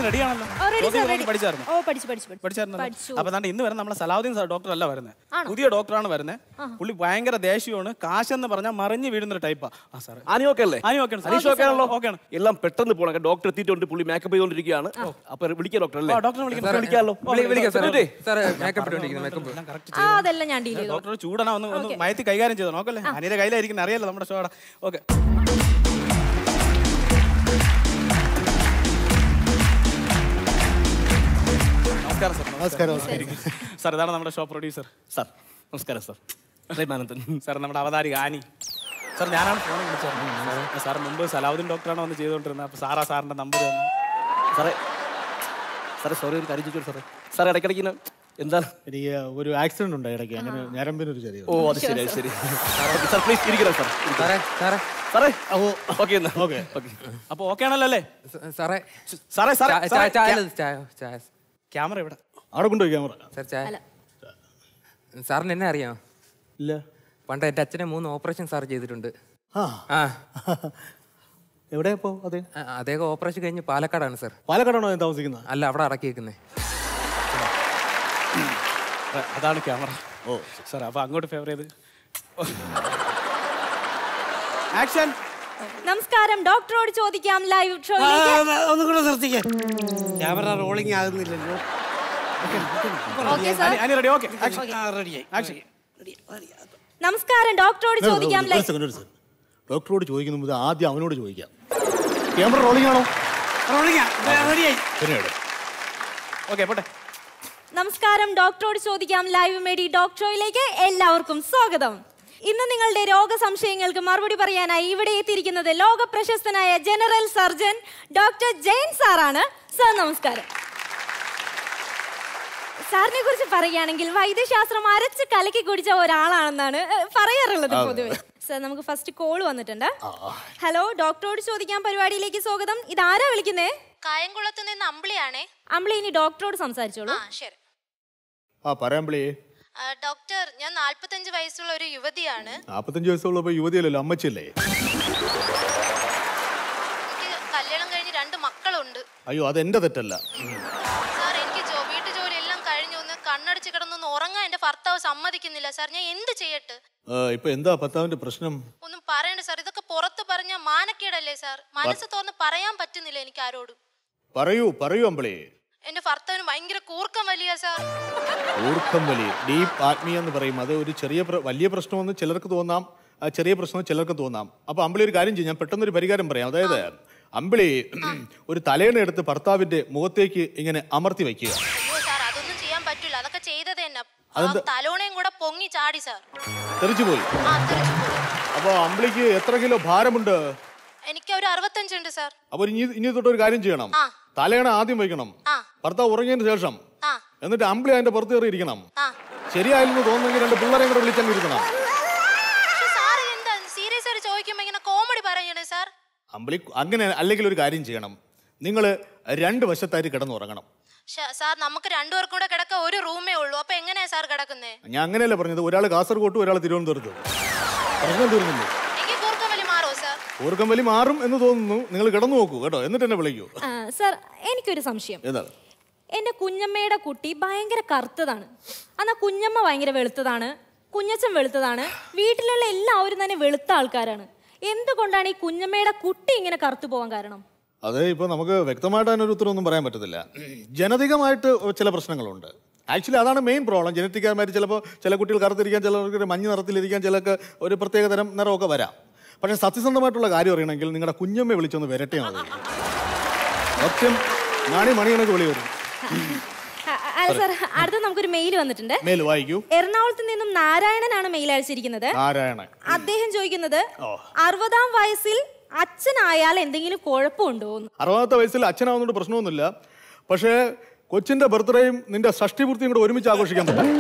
ready ആണല്ലോ ready, ജ്യോതി sir, രോഗി ready. പഠിച്ചായിരുന്നു ഓ പഠിച്ചു പഠിച്ചു പഠിച്ചു പഠിച്ചായിരുന്നല്ലോ പഠിച്ചു. അപ്പൊ ദാണ്ട് ഇന്ന് വരുന്ന നമ്മളെ സലാഹുദ്ദീൻ സാർ ഡോക്ടർ അല്ല വരുന്നത് ആണോ? പുതിയ ഡോക്ടറാണ് വരുന്നത് ആഹാ. പുള്ളി ഭയങ്കര ദേഷ്യമാണ് കാശെന്ന് പറഞ്ഞാൽ മറിഞ്ഞു വീഴുന്ന ഒരു ടൈപ്പാ ആ സാർ ആനി ഓക്കെ അല്ലേ ആനി okay ആണ് sir. Aneesh Okay, okay sir. ആണല്ലോ Okay ആണ്. എല്ലാം പെട്ടെന്ന് പോകണം ഡോക്ടർ എത്തിയിട്ടുണ്ട് പുള്ളി മേക്കപ്പ് ചെയ്തുകൊണ്ടിരിക്കുകയാണ് അപ്പൊ വിളിക്കാം ഡോക്ടർ അല്ലേ ആ, ഡോക്ടറെ വിളിക്കാം. സാർ, വിളിക്കാമല്ലോ വിളി- വിളിക്കാം, സാർ. എന്നിട്ടേ, സാർ, makeup ഇട്ടുകൊണ്ടിരിക്കുന്നു, makeup. ആ അതെല്ലാം ഞാൻ ഡീൽ ചെയ്തു ഡോക്ടർ ചൂടണ ഒന്ന് ഒന്ന് Okay. മയത്തി കൈകാര്യം ചെയ്തോ നോക്കല്ലേ അനിയുടെ കയ്യിലായിരിക്കും അറിയാലോ നമ്മുടെ ഷോടെ ഓക്കെ നമസ്കാരം സാർ നമസ്കാരം, സാർ ഇതാണ് നമ്മുടെ ഷോ പ്രൊഡ്യൂസർ സാർ നമസ്കാരം സാർ പ്രേമാനന്ദൻ സാർ നമ്മുടെ അവതാരിക ആനി സാർ ഞാനാണ് ഫോൺ വിളിച്ചത് സാർ മുമ്പ് സലാവുദ്ദീൻ ഡോക്ടറാണ് വന്ന് ചെയ്തുകൊണ്ടിരുന്നത് അപ്പോൾ സാറാ സാറിന്റെ നമ്പർ തന്നു സാറേ സാറേ സോറി ഒരു കാര്യം ചോദിച്ചോളൂ സാറേ സാർ ഇടയ്ക്കിടയ്ക്ക് ഇങ്ങനെ എന്താണ് എനിക്ക് ഒരു ആക്സിഡന്റ് ഉണ്ടായി ഇടയ്ക്ക് അങ്ങനെ ഞരമ്പിനൊരു ചെറിയ ഓ അത് ശരി അത് ശരി സാർ പ്ലീസ് ഇരിക്കണം സാർ സാറേ സാറേ സാറേ ഓക്കെ എന്നാ ഓക്കെ ഓക്കെ അപ്പോൾ ഓക്കെ ആണല്ലോ അല്ലേ സാറേ സാറേ സാറേ ചായ- സാറേ, ചായ ക്യാ- ചായ ചായ ക്യാമറ ഇവിടെ അവിടെ കൊണ്ടുപോയി ക്യാമറ സാർ ചായ സാറിന് എന്നെ അറിയാം ഇല്ല പണ്ട് എൻ്റെ അച്ഛനെ മൂന്ന് ഓപ്പറേഷൻ സാർ ചെയ്തിട്ടുണ്ട് ആ ആ എവിടെയാ ഇപ്പോ അതെ ആ, അദ്ദേഹം ഓപ്പറേഷൻ കഴിഞ്ഞ് പാലക്കാടാണ് സാർ പാലക്കാടാണോ ഞാൻ താമസിക്കുന്നത് അല്ല അവിടെ അടക്കിയേക്കുന്നത് അതാണ് ക്യാമറ ഓ സാർ അപ്പോൾ അങ്ങോട്ട് ഫേവർ ചെയ്ത് ആക്ഷൻ നമസ്കാരം ഡോക്ടറോട് ചോദിക്കാം ലൈവ് ഷോയിലേക്ക് ഒന്നും കൂടെ നിർത്തിക്കാൻ ക്യാമറ റോളിംഗ് ആകുന്നില്ലല്ലോ Okay, sir. Ani ready okay action റെഡിയായി ആക്ഷൻ നമസ്കാരം ഡോക്ടറോട് ചോദിക്കാം ഒരു ലൈവ് സെക്കൻഡ് ഒരു സെക്കൻഡ് ഡോക്ടറോട് ചോദിക്കുന്ന മുതൽ ആദ്യം അവനോട് ചോദിക്കാം ക്യാമറ റോളിംഗ് ആണോ റോളിംഗ് റെഡിയായി പിന്നീട് ഓക്കെ പോട്ടെ നമസ്കാരം ഡോക്ടറോട് ചോദിക്കാം ലൈവ് മേഡി ഡോക് ഷോയിലേക്ക് എല്ലാവർക്കും സ്വാഗതം ഇന്ന് നിങ്ങളുടെ രോഗ സംശയങ്ങൾക്ക് മറുപടി പറയാനായി ഇവിടെ എത്തിയിരിക്കുന്നത് ലോക പ്രശസ്തനായ ജനറൽ സർജൻ ഡോക്ടർ ജെയിൻ സാറാണ് സാർ നമസ്കാരം സാറിനെ കുറിച്ച് പറയുകയാണെങ്കിൽ വൈദ്യശാസ്ത്രം അരച്ച് കലക്കി കുടിച്ച ഒരാളാണെന്നാണ് ഏഹ്, പറയാറുള്ളത് അതെ. പൊതുവെ സാർ നമുക്ക് ഫസ്റ്റ് കോൾ വന്നിട്ടുണ്ട് ഹലോ ഡോക്ടറോട് ചോദിക്കാൻ പരിപാടിയിലേക്ക് സ്വാഗതം ഇതാരാ വിളിക്കുന്നേ കായംകുളത്ത് നിന്ന് അമ്പിളിയാണേ അമ്പിളി ഇനി ഡോക്ടറോട് സംസാരിച്ചോളൂ ശരി ആ പറയാമ്പിളി ഡോക്ടർ ഞാൻ നാല്പത്തഞ്ച് വയസ്സുള്ള ഒരു യുവതിയാണ് നാപ്പത്തഞ്ച് വയസ്സുള്ളപ്പോ യുവതിയല്ലല്ലോ അമ്മച്ചല്ലേ എനിക്ക് കല്യാണം കഴിഞ്ഞ് രണ്ട് മക്കളുണ്ട് അയ്യോ അതെന്റെ തെറ്റല്ല സാർ എനിക്ക് ജോ വീട്ടു ജോലി എല്ലാം കഴിഞ്ഞു ഒന്ന് കണ്ണടച്ച് കിടന്നൊന്ന് ഉറങ്ങാൻ എന്റെ ഭർത്താവ് സമ്മതിക്കുന്നില്ല സാർ ഞാൻ എന്ത് ചെയ്യട്ടെ ആ, ഇപ്പൊ എന്താ ഭർത്താവിന്റെ പ്രശ്നം ഒന്നും പറയണ്ട സാർ ഇതൊക്കെ പുറത്ത് പറഞ്ഞ മാനക്കേടല്ലേ സാർ മനസ്സ് തുറന്ന് പറയാൻ പറ്റുന്നില്ല എനിക്ക് ആരോടും പറയൂ പറയൂ അമ്പിളി എന്റെ ഭർത്താവിന് ഭയങ്കര കൂർക്കം വലിയ സാർ ഊർക്കം വലി ഡീപ്പ് ആത്മീയ എന്ന് പറയും അത് ഒരു ചെറിയ പ്ര- വലിയ പ്രശ്നമെന്ന് ചിലർക്ക് തോന്നാം ആ ചെറിയ പ്രശ്നം ചിലർക്ക് തോന്നാം അപ്പൊ അമ്പിളി ഒരു കാര്യം ചെയ്യും ഞാൻ പെട്ടെന്നൊരു പരിഹാരം പറയാം അതായത് അമ്പിളി ഒരു തലേണ എടുത്ത് ഭർത്താവിന്റെ മുഖത്തേക്ക് ഇങ്ങനെ അമർത്തി വയ്ക്കുക അയ്യോ സാർ അതൊന്നും ചെയ്യാൻ പറ്റില്ല അതൊക്കെ ചെയ്തത് തന്നെ ആ അതെന്ത്? തലോണയും കൂടെ പൊങ്ങി ചാടി സാർ തെറിച്ചു പോയി ആ തെറിച്ചു പോയി. അപ്പൊ അമ്പിളിക്ക് എത്ര കിലോ ഭാരമുണ്ട് എനിക്ക് ഒരു അറുപത്തഞ്ചുണ്ട് സാർ അപ്പൊ ഇനി ഇനി തൊട്ട് ഒരു കാര്യം ചെയ്യണം ആ. തലേണ ആദ്യം വയ്ക്കണം ആ ഭർത്താവ് ഉറങ്ങിയതിന് ശേഷം ആ എന്നിട്ട് അമ്പിളി അതിന്റെ പുറത്ത് കയറി ഇരിക്കണം ആ ശരിയായില്ലെന്ന് തോന്നുന്നെങ്കിൽ രണ്ട് പിള്ളേരെയും കൂടെ വിളിച്ചങ്ങ് ഇരുത്തണം പക്ഷെ സാർ എന്താ സീരിയസ് ആയിട്ട് ചോദിക്കുമ്പോ ഇങ്ങനെ കോമഡി പറയണേ സാർ അമ്പിളി അങ്ങനെ അല്ലെങ്കിൽ ഒരു കാര്യം ചെയ്യണം നിങ്ങൾ രണ്ട് വശത്തായിട്ട് കിടന്നുറങ്ങണം ശ- സാർ നമുക്ക് രണ്ടുപേർക്കും കൂടെ കിടക്കാൻ ഒരു റൂമേ ഉള്ളൂ അപ്പൊ എങ്ങനെയാ സാർ കിടക്കുന്നേ ഞാൻ അങ്ങനെയല്ല പറഞ്ഞത് ഒരാൾ കാസർഗോട്ടും ഒരാൾ തിരുവനന്തപുരത്തും പ്രശ്നം തീർന്നില്ലേ എനിക്ക് കൂർക്കം വലി മാറോ സാർ ഊർക്കം വലി മാറും എന്ന് തോന്നുന്നു നിങ്ങൾ കിടന്നു നോക്കൂ കേട്ടോ എന്നിട്ട് എന്നെ വിളിക്കൂ ആ, സാർ എനിക്കൊരു സംശയം ഏതാണ് എന്റെ കുഞ്ഞമ്മയുടെ കുട്ടി ഭയങ്കര കറുത്തതാണ് എന്നാ കുഞ്ഞമ്മ ഭയങ്കര വെളുത്തതാണ് കുഞ്ഞച്ചൻ വെളുത്തതാണ് വീട്ടിലുള്ള എല്ലാവരും തന്നെ വെളുത്ത ആൾക്കാരാണ് എന്തുകൊണ്ടാണ് ഈ കുഞ്ഞമ്മയുടെ കുട്ടി ഇങ്ങനെ കറുത്തു പോകാൻ കാരണം അത് ഇപ്പോൾ നമുക്ക് വ്യക്തമായിട്ട് അതിനൊരു ഉത്തരവൊന്നും പറയാൻ പറ്റത്തില്ല ജനതികമായിട്ട് ചില പ്രശ്നങ്ങളുണ്ട് ആക്ച്വലി അതാണ് മെയിൻ പ്രോബ്ലം ജനറ്റിക്കാരമായിട്ട് ചിലപ്പോൾ ചില കുട്ടികൾ കറുത്തിരിക്കാൻ ചിലർക്ക് ഒരു മഞ്ഞ നിറത്തിലിരിക്കാൻ ചിലർക്ക് ഒരു പ്രത്യേക തരം നിറമൊക്കെ വരാം പക്ഷേ സത്യസന്ധമായിട്ടുള്ള കാര്യം അറിയണമെങ്കിൽ നിങ്ങളുടെ കുഞ്ഞമ്മയെ വിളിച്ചൊന്ന് വരട്ടെ മതി സത്യം നാണി മണികണക്ക് വിളി വരും ആ, അല്ല സാർ അടുത്ത നമുക്കൊരു മെയിൽ വന്നിട്ടുണ്ട് മേൽ വായിക്കൂ എറണാകുളത്ത് നിന്നും നാരായണനാണ് മെയിൽ അയച്ചിരിക്കുന്നത് നാരായണൻ അദ്ദേഹം ചോദിക്കുന്നത് ഓ. അറുപതാം വയസ്സിൽ അച്ഛനായാൽ എന്തെങ്കിലും കുഴപ്പമുണ്ടോ എന്ന് അറുപതാമത്തെ വയസ്സിൽ അച്ഛനാവുന്നതുകൊണ്ട് പ്രശ്നമൊന്നുമില്ല പക്ഷേ കൊച്ചിന്റെ ബർത്ത്ഡേയും നിന്റെ ഷഷ്ടിപൂർത്തിയും കൂടെ ഒരുമിച്ച് ആഘോഷിക്കാൻ പറ്റും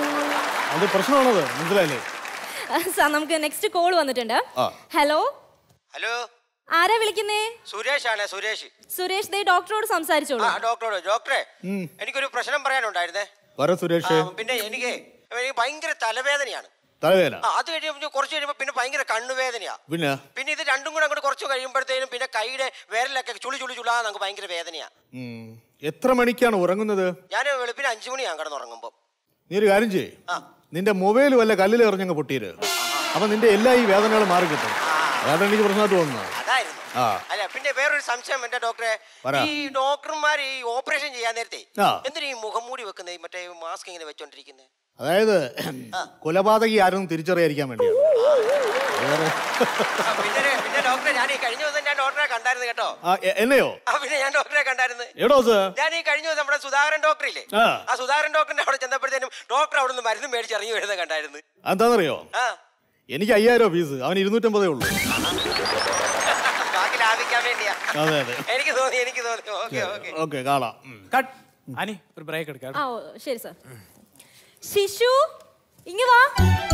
അത് പ്രശ്നമാണത് മനസ്സിലായില്ലേ സാർ നമുക്ക് നെക്സ്റ്റ് കോൾ വന്നിട്ടുണ്ട് ആ ഹലോ ഹലോ ആരാ വിളിക്കുന്നേ സുരേഷ് ആണ് സുരേഷ് സുരേഷ് ദേ ഡോക്ടറോട് സംസാരിച്ചോളൂ ആ ഡോക്ടറോട് ഡോക്ടറെ ഉം. എനിക്കൊരു പ്രശ്നം പറയാനുണ്ടായിരുന്നേ പറ സുരേഷ് ആ, പിന്നെ എനിക്ക് എനിക്ക് ഭയങ്കര തലവേദനയാണ് തലവേദന ആ, അത് കഴിയുമ്പോൾ കുറച്ച് കഴിയുമ്പോൾ പിന്നെ ഭയങ്കര കണ്ണുവേദനയാ പിന്നെ പിന്നെ ഇത് രണ്ടും കൂടെ അങ്ങോട്ട് കുറച്ച് കഴിയുമ്പോഴത്തേനും പിന്നെ കൈയുടെ വിരലൊക്കെ ചുളി ചുളി ചുളാ നമുക്ക് ഭയങ്കര വേദനയാ ഉം. എത്ര മണിക്കാണ് ഉറങ്ങുന്നത് ഞാൻ വെളുപ്പിന് അഞ്ചു മണിയാ കിടന്നുറങ്ങുമ്പോൾ നീ ഒരു കാര്യം ചെയ്യ് നിന്റെ മൊബൈൽ വല്ല കല്ലിൽ എറിഞ്ഞങ്ങ് പൊട്ടിയത് അപ്പൊ നിന്റെ എല്ലാ ഈ വേദനകളും മാറി കിട്ടും അതാണ് എനിക്ക് പ്രശ്നമായിട്ട് തോന്നുന്നത് അതായിരുന്നു ആ അല്ല പിന്നെ വേറൊരു സംശയം എന്റെ ഡോക്ടറെ പറ. ഈ ഡോക്ടർമാർ ഈ ഓപ്പറേഷൻ ചെയ്യാൻ നേരത്തെ ആ. എന്തിനാ ഈ മുഖം മൂടി വെക്കുന്നത് മറ്റേ മാസ്ക് ഇങ്ങനെ വെച്ചോണ്ടിരിക്കുന്നത് അതായത് കൊലപാതകി ആരും തിരിച്ചറിയാതിരിക്കാൻ വേണ്ടിയാണ് വേറെ പിന്നെ പിന്നെ ഡോക്ടറെ ഞാൻ ഈ കഴിഞ്ഞ ദിവസം ഞാൻ ഡോക്ടറെ കണ്ടായിരുന്നു കേട്ടോ ആ, എ- എന്നെയോ ആ പിന്നെ ഞാൻ ഡോക്ടറെ കണ്ടായിരുന്നു എവിടോ സർ ഞാൻ ഈ കഴിഞ്ഞ ദിവസം നമ്മുടെ സുധാകരൻ ഡോക്ടർ ഇല്ലേ ആ. ആ സുധാകരൻ ഡോക്ടറിന്റെ അവിടെ ചെന്നപ്പോഴത്തേനും ഡോക്ടർ അവിടെ നിന്ന് മരുന്ന് മേടിച്ച് ഇറങ്ങി വരുന്നത് കണ്ടായിരുന്നു എന്താണെന്നറിയോ ആ എനിക്ക് അയ്യായിരം ഫീസ് അവന് ഇരുന്നൂറ്റമ്പതേ ഉള്ളൂ ബാക്കി ലാഭിക്കാൻ വേണ്ടിയാ അതെ അതെ എനിക്ക് തോന്നി എനിക്ക് തോന്നി ഓക്കെ ഓക്കെ ഓക്കെ കാണാം ഉം. കട്ട് അനി ഒരു ബ്രേക്ക് എടുക്കാം ആ ഓ, ശരി സാർ ശിശു ഇങ്ങ് വാ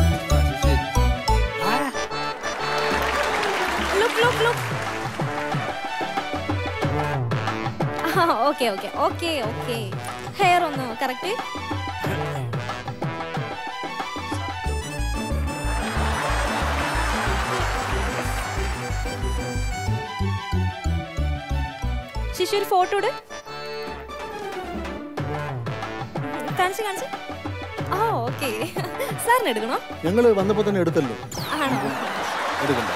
look look look okay okay okay okay hair ഒന്ന് കറക്റ്റ് ശിശു ഒരു ഫോട്ടോ ഇട് കാണിച്ച് കാണിച്ച് ആ ഓക്കെ സാറിന് എടുക്കണോ ഞങ്ങള് വന്നപ്പോ തന്നെ എടുത്തല്ലോ ആണോ എടുക്കണ്ട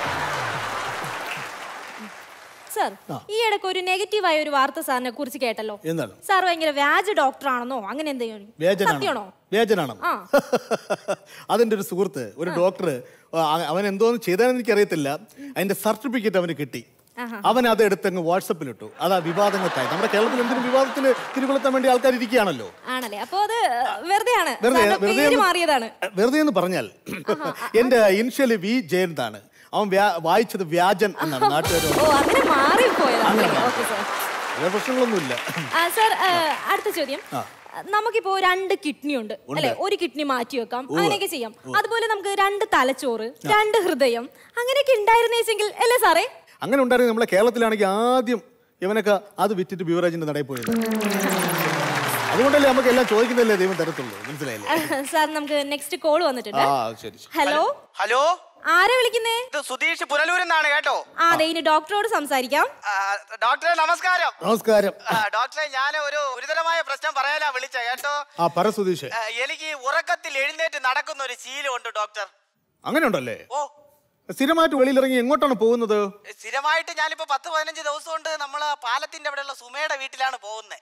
സാർ ഈ ഇടയ്ക്ക് ഒരു നെഗറ്റീവായ ഒരു വാർത്ത സാറിനെ കുറിച്ച് കേട്ടല്ലോ എന്താണ് സാർ ഭയങ്കര വ്യാജ ഡോക്ടർ ആണെന്നോ അങ്ങനെ എന്തെങ്കിലും വേജനാണോ സത്യമാണോ വേജനാണോ ആ അതിന്റെ ഒരു സുഹൃത്ത് ഒരു ഡോക്ടർ അവൻ എന്തോന്ന് ചെയ്തതെന്ന് എനിക്കറിയത്തില്ല അതിന്റെ സർട്ടിഫിക്കറ്റ് അവന് കിട്ടി ആഹാ. അവൻ അത് എടുത്തങ്ങ് വാട്സപ്പിൽ ഇട്ടു അതാ വിവാദങ്ങൾക്കായി നമ്മുടെ കേരളത്തിൽ എന്തിനും വിവാദത്തിന് തിരുകൊളുത്താൻ വേണ്ടി ആൾക്കാർ ഇരിക്കുകയാണല്ലോ ആണല്ലേ അപ്പൊ അത് വെറുതെയാണ് വെറുതെ സാറിന്റെ വെറുതെ പേര് ഒന്ന് മാറിയതാണ് വെറുതെ എന്ന് പറഞ്ഞാൽ എന്റെ ഇനിഷ്യല് വി ജയന്താണ് അവൻ വ്യാ- വായിച്ചത് വ്യാജൻ എന്നാണ് നാട്ടുകാർ ഓ അങ്ങനെ മാറിപ്പോയതാണ് ഓക്കെ സാർ വേറെ പ്രശ്നങ്ങളൊന്നുമില്ല ആ, സാർ ആ, അടുത്ത ചോദ്യം ആ. നമുക്കിപ്പോ രണ്ട് കിഡ്നി ഉണ്ട് ഉണ്ട്. അല്ലെ ഒരു കിഡ്നി മാറ്റി വെക്കാം ഉവ്വ്. അങ്ങനെയൊക്കെ ചെയ്യാം ഉവ്വ്. അതുപോലെ നമുക്ക് രണ്ട് തലച്ചോറ് രണ്ട് ഹൃദയം അങ്ങനെയൊക്കെ ഉണ്ടായിരുന്നേച്ചെങ്കിൽ അല്ലേ സാറേ അങ്ങനെ ഉണ്ടായിരുന്നു നമ്മളെ കേരളത്തിലാണെങ്കിൽ ആദ്യം ഇവനൊക്കെ അത് വിറ്റിട്ട് ബിവറേജിന്റെ നടയിൽ പോയത് അതുകൊണ്ടല്ലേ നമുക്ക് എല്ലാം ചോദിക്കുന്നതല്ലേ ദൈവം തരത്തുള്ളൂ മനസ്സിലായില്ലേ സാർ നമുക്ക് നെക്സ്റ്റ് കോൾ വന്നിട്ടുണ്ട് ആ ശരി ശരി. ഹലോ ഹലോ ആരാ വിളിക്കുന്നേ ഇത് സുധീഷ് പുനലൂരിൽ നിന്നാണ് കേട്ടോ ആ അതെ ഇനി ഡോക്ടറോട് സംസാരിക്കാം ആ, ഡോക്ടറെ നമസ്കാരം നമസ്കാരം ആ, ഡോക്ടറെ ഞാൻ ഒരു ഗുരുതരമായ പ്രശ്നം പറയാനാ വിളിച്ച കേട്ടോ ആ പറ സുധീഷ് ആ, എനിക്ക് ഈ ഉറക്കത്തിൽ എഴുന്നേറ്റ് നടക്കുന്ന ഒരു ശീലമുണ്ട് ഡോക്ടർ അങ്ങനെ ഉണ്ടല്ലേ ഓ സ്ഥിരമായിട്ട് വെളിയിലിറങ്ങി എങ്ങോട്ടാണ് പോകുന്നത് സ്ഥിരമായിട്ട് ഞാനിപ്പോ പത്ത് പതിനഞ്ച് ദിവസം കൊണ്ട് നമ്മള് പാലത്തിന്റെ അവിടെയുള്ള സുമയുടെ വീട്ടിലാണ് പോകുന്നത്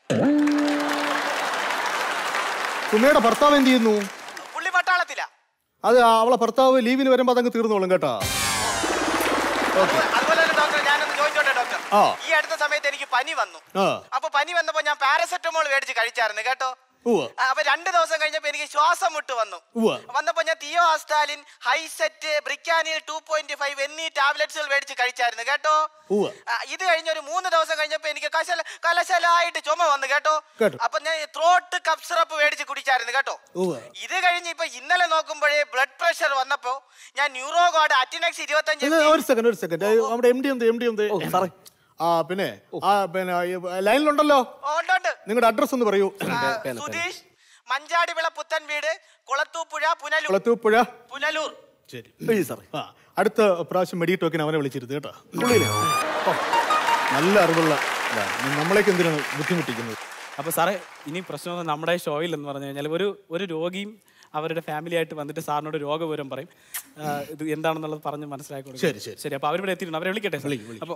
സുമയുടെ ഭർത്താവ് എന്ത് ചെയ്യുന്നു പുള്ളി പട്ടാളത്തിലാ അത് ആ അവളെ ഭർത്താവ് ലീവിന് വരുമ്പോ അതങ്ങ് തീർന്നോളും കേട്ടാ അതുപോലെ തന്നെ ഡോക്ടർ ഞാനൊന്ന് ചോദിച്ചോട്ടെ ഡോക്ടർ ആ. ഈ അടുത്ത സമയത്ത് എനിക്ക് പനി വന്നു ആ അപ്പൊ പനി വന്നപ്പോ ഞാൻ പാരസെറ്റമോൾ മേടിച്ച് കഴിച്ചായിരുന്നു കേട്ടോ ഉവ്വ ആ, അപ്പൊ രണ്ട് ദിവസം കഴിഞ്ഞപ്പോ എനിക്ക് ശ്വാസം മുട്ട് വന്നു ഉവ്വ വന്നപ്പോ ഞാൻ തിയോ ആസ്റ്റാലിൻ ഹൈസെറ്റ് ബ്രിക്കാനിൽ ടു പോയിന്റ് ഫൈവ് എന്നീ ടാബ്ലറ്റ്സുകൾ മേടിച്ച് കഴിച്ചായിരുന്നു കേട്ടോ ഉവ്വ ആ, ഇത് കഴിഞ്ഞ ഒരു മൂന്ന് ദിവസം കഴിഞ്ഞപ്പോ എനിക്ക് കശല കലശലായിട്ട് ചുമ വന്നു കേട്ടോ കേട്ടോ. അപ്പൊ ഞാൻ ത്രോട്ട് കപ്പ് സിറപ്പ് മേടിച്ച് കുടിച്ചായിരുന്നു കേട്ടോ ഉവ്വ ഇത് കഴിഞ്ഞ് ഇപ്പൊ ഇന്നലെ നോക്കുമ്പോഴേ ബ്ലഡ് പ്രഷർ വന്നപ്പോ ഞാൻ ന്യൂറോ ഗാർഡ് അറ്റിനെക്സ് ഇരുപത്തഞ്ച് ഇത് ഒരു സെക്കൻഡ് ഒരു സെക്കൻഡ് നമ്മുടെ എം ഡി എന്ത് എം ഡി എന്ത് സാറേ ആ പിന്നെ ആ പിന്നെ ഈ ലൈനിലുണ്ടല്ലോ ഉണ്ട്, ഉണ്ട്. നിങ്ങളുടെ അഡ്രസ് ഒന്ന് പറയൂ സുധീഷ് മഞ്ചാടിവിള പുത്തൻ വീട് കുളത്തൂപ്പുഴ പുനലൂർ കുളത്തൂപ്പുഴ പുനലൂർ ശരി സാറേ ആ അടുത്ത പ്രാവശ്യം മെഡി ടോക്കിന് അവനെ വിളിച്ചിരുത് കേട്ടോ ഓ, നല്ല അറിവുള്ള ഇതാ. നമ്മളേക്ക് എന്തിനാണ് ബുദ്ധിമുട്ടിക്കുന്നത് അപ്പോൾ സാറേ ഇനി പ്രശ്നം നമ്മുടെ ഷോയിൽ എന്ന് പറഞ്ഞു കഴിഞ്ഞാൽ ഒരു ഒരു രോഗിയും അവരുടെ ഫാമിലി ആയിട്ട് വന്നിട്ട് സാറിനോട് രോഗവിവരം പറയും ആ, ഇത് എന്താണെന്നുള്ളത് പറഞ്ഞ് മനസ്സിലാക്കി കൊടുക്കും ശരി, ശരി. ശരി അപ്പോൾ അവരിവിടെ എത്തിയിട്ടുണ്ട് അവരെ വിളിക്കട്ടെ അപ്പോൾ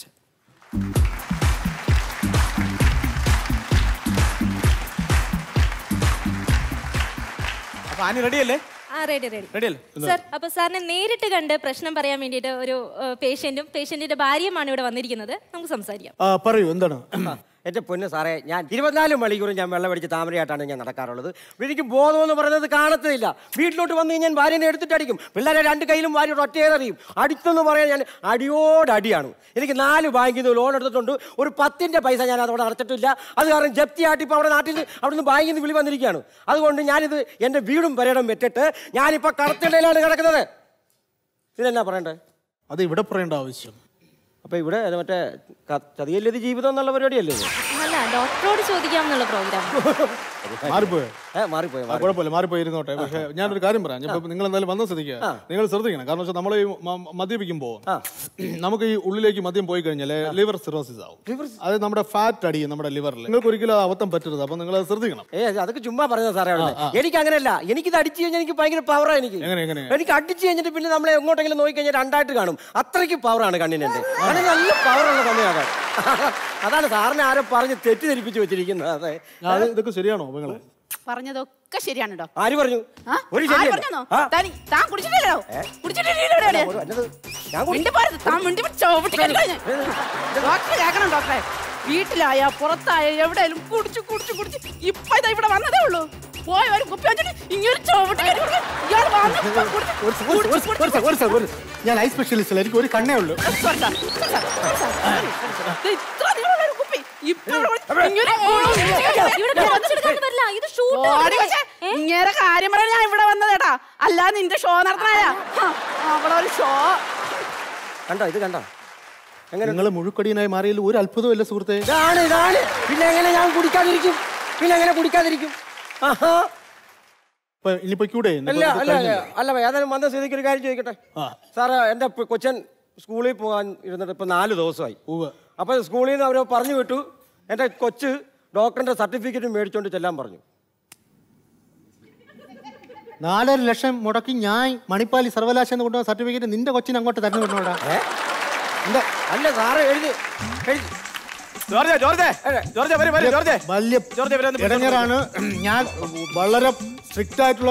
അപ്പോൾ ആനി റെഡിയല്ലേ ആ റെഡി റെഡി റെഡിയല്ലേ സർ അപ്പൊ സാറിനെ നേരിട്ട് കണ്ട് പ്രശ്നം പറയാൻ വേണ്ടിയിട്ട് ഒരു പേഷ്യന്റും പേഷ്യന്റിന്റെ ഭാര്യയുമാണ് ഇവിടെ വന്നിരിക്കുന്നത് നമുക്ക് സംസാരിക്കാം ആ പറയൂ എന്താണ് എന്റെ പൊന്ന് സാറേ ഞാൻ ഇരുപത്തിനാല് മണിക്കൂറും ഞാൻ വെള്ളം അടിച്ച് താമരയായിട്ടാണ് ഞാൻ നടക്കാറുള്ളത് എനിക്ക് ബോധമെന്ന് പറയുന്നത് കാണത്തില്ല വീട്ടിലോട്ട് വന്ന് കഴിഞ്ഞാൽ ഭാര്യനെ എടുത്തിട്ട് അടിക്കും പിള്ളേരെ രണ്ട് കയ്യിലും ഭാര്യ ഒറ്റയേറിയും അടിച്ചെന്ന് പറയാൻ ഞാൻ അടിയോടടിയാണ് എനിക്ക് നാല് ബാങ്കിൽ നിന്ന് ലോൺ എടുത്തിട്ടുണ്ട് ഒരു പത്തിന്റെ പൈസ ഞാൻ അതവിടെ അടച്ചിട്ടില്ല അത് കാരണം ജപ്തിയായിട്ട് ഇപ്പോൾ അവിടെ നാട്ടിൽ അവിടുന്ന് ബാങ്കിൽ നിന്ന് വിളി വന്നിരിക്കുകയാണ് അതുകൊണ്ട് ഞാനിത് എൻ്റെ വീടും പരേടം വെച്ചിട്ട് ഞാനിപ്പോൾ കടത്തിടയിലാണ് കിടക്കുന്നത് ഇതെന്നാ പറയണ്ടേ അത് ഇവിടെ പറയേണ്ട ആവശ്യം അപ്പൊ ഇവിടെ അത് മറ്റേ ക- ചതിയല്ലത് ജീവിതം എന്നുള്ള പരിപാടിയല്ലേ ഇത്? അല്ല ഡോക്ടറോട് ചോദിക്കാം എന്നുള്ള പ്രോഗ്രാം മാറിപ്പോയോ ഏ മാറിപ്പോയോ ആ, കുഴപ്പമില്ല മാറിപ്പോയി ഇരുന്നോട്ടെ പക്ഷേ ഞാനൊരു കാര്യം പറയാം ഇപ്പൊ നിങ്ങൾ എന്തായാലും വന്ന സ്ഥിതിക്ക് നിങ്ങൾ ശ്രദ്ധിക്കണം കാരണം വെച്ചാൽ നമ്മൾ ഈ മ- മദ്യപിക്കുമ്പോൾ നമുക്ക് ഈ ഉള്ളിലേക്ക് മദ്യം പോയി കഴിഞ്ഞാൽ ലിവർ സിറോസിസ് ആവും അത് നമ്മുടെ ഫാറ്റ് അടിയും നമ്മുടെ ലിവറിൽ നിങ്ങൾക്ക് ഒരിക്കലും ആ അബദ്ധം പറ്റരുത് അപ്പൊ നിങ്ങൾ അത് ശ്രദ്ധിക്കണം ഏ അതൊക്കെ ചുമ്മാ പറഞ്ഞത് സാറേ അവിടുന്ന്. എനിക്ക് അങ്ങനെയല്ല എനിക്കിത് അടിച്ചു കഴിഞ്ഞാൽ എനിക്ക് ഭയങ്കര പവറാണ് എനിക്ക് എങ്ങനെ എങ്ങനെ എനിക്ക് അടിച്ചു കഴിഞ്ഞിട്ട് പിന്നെ നമ്മളെ എങ്ങോട്ടെങ്കിലും നോക്കി കഴിഞ്ഞാൽ രണ്ടായിട്ട് കാണും അത്രയ്ക്ക് പവറാണ് കണ്ണിന് എന്റെ കണ്ണിന് നല്ല പവറുള്ള സമയമാണ് അതാണ് സാറിനെ ആരോ പറഞ്ഞ് തെറ്റിദ്ധരിപ്പിച്ച് വെച്ചിരിക്കുന്നത് അതെ അത് ഇതൊക്കെ ശരിയാണോ നിങ്ങളെ പറഞ്ഞതൊക്കെ ശരിയാണ് ഡോക്ടർ ആര് പറഞ്ഞു ആ? ഒരു ആര് ശരിയല്ല. പറഞ്ഞെന്നോ? ആ. താൻ- താൻ കുടിച്ചിട്ടില്ലല്ലോ കുടിച്ചിട്ടില്ലല്ലോ ഇവിടെ എവിടെയാ? മിണ്ടി പോരുത്. താൻ മിണ്ടി പിടിച്ച് ചവിട്ടി കയറി കഴിഞ്ഞ്. ഡോക്ടർ കേൾക്കണം ഡോക്ടറെ വീട്ടിലായ പുറത്തായ എവിടെയായാലും കുടിച്ചു കുടിച്ചു കുടിച്ച് ഇപ്പൊ ഇതാ ഇവിടെ വന്നതേ ഉള്ളൂ പോയി ഒരു കുപ്പി വെച്ചിട്ട് ഇങ്ങനെ ചവിട്ടി കയറി കൊടുക്കുക. ഇയാൾ വന്ന് കുടിച്ച് ഒരു സെ- ഒരു സെ- ഒരു സെ- ഒരു സെ- ഒരു സെ- ഞാൻ ഐ സ്പെഷ്യലിസ്റ്റ് എനിക്ക് ഒരു കണ്ണേ ഉള്ളൂ Sorry, sir. Sorry, sir. Sorry, sir. ദേ ഇത്ര നീളമുള്ള ഒരു കുപ്പി ഇപ്പൊ ഇവിടെ കുടിച്ച് ഇങ്ങനെ ഇവിടെ കുറച്ചെടുക്കാൻ പറ്റില്ല ഇത് ഷൂട്ട് ഓടി പക്ഷേ ഇങ്ങനെ കാര്യം പറയാൻ ഞാൻ ഇവിടെ വന്നതേട്ടാ അല്ലാതെ നിന്റെ ഷോ നടത്തണായ അവിടെ ഒരു ഷോ കണ്ടോ ഇത് കണ്ടോ നിങ്ങൾ മുഴുക്കടിയനായി മാറിയതിൽ ഒരു അത്ഭുതമല്ല സുഹൃത്തെ ഇതാണ് ഇതാണ് പിന്നെ എങ്ങനെ ഞാൻ കുടിക്കാതിരിക്കും പിന്നെ എങ്ങനെ കുടിക്കാതിരിക്കും ആഹാ ഇപ്പൊ ഇനി പൊയ്ക്കൂടെ ഇന്നിപ്പോ അല്ല ഇത് അല്ല കഴിഞ്ഞല്ലോ. അല്ല ഏതായാലും വന്ന സ്ഥിതിക്ക് ഒരു കാര്യം ചോദിക്കട്ടെ സാറ് എൻ്റെ പ് കൊച്ചൻ സ്കൂളിൽ പോകാൻ ഇരുന്നിട്ട് ഇപ്പൊ നാല് ദിവസമായി അപ്പൊ സ്കൂളിൽ നിന്ന് അവർ പറഞ്ഞു വിട്ടു എൻ്റെ കൊച്ച് ഡോക്ടറിന്റെ സർട്ടിഫിക്കറ്റ് മേടിച്ചോണ്ട് ചെല്ലാൻ പറഞ്ഞു നാലര ലക്ഷം മുടക്കി ഞാൻ മണിപ്പാലി സർവകലാശാല കൊണ്ടുവന്ന സർട്ടിഫിക്കറ്റ് നിന്റെ കൊച്ചിന് അങ്ങോട്ട് തരുന്നു വിടണോടാ അല്ല സാറ് എഴുതി എഴുതി ജോർജ് ജോർജ് ജോർജ് വരും വരും ജോർജ് വലിയ ജോർജ് ഇവരെ ഒന്ന് പിടിച്ചോ. ഇടങ്ങേറാണ് ഞാൻ വളരെ സ്ട്രിക്റ്റ് ആയിട്ടുള്ള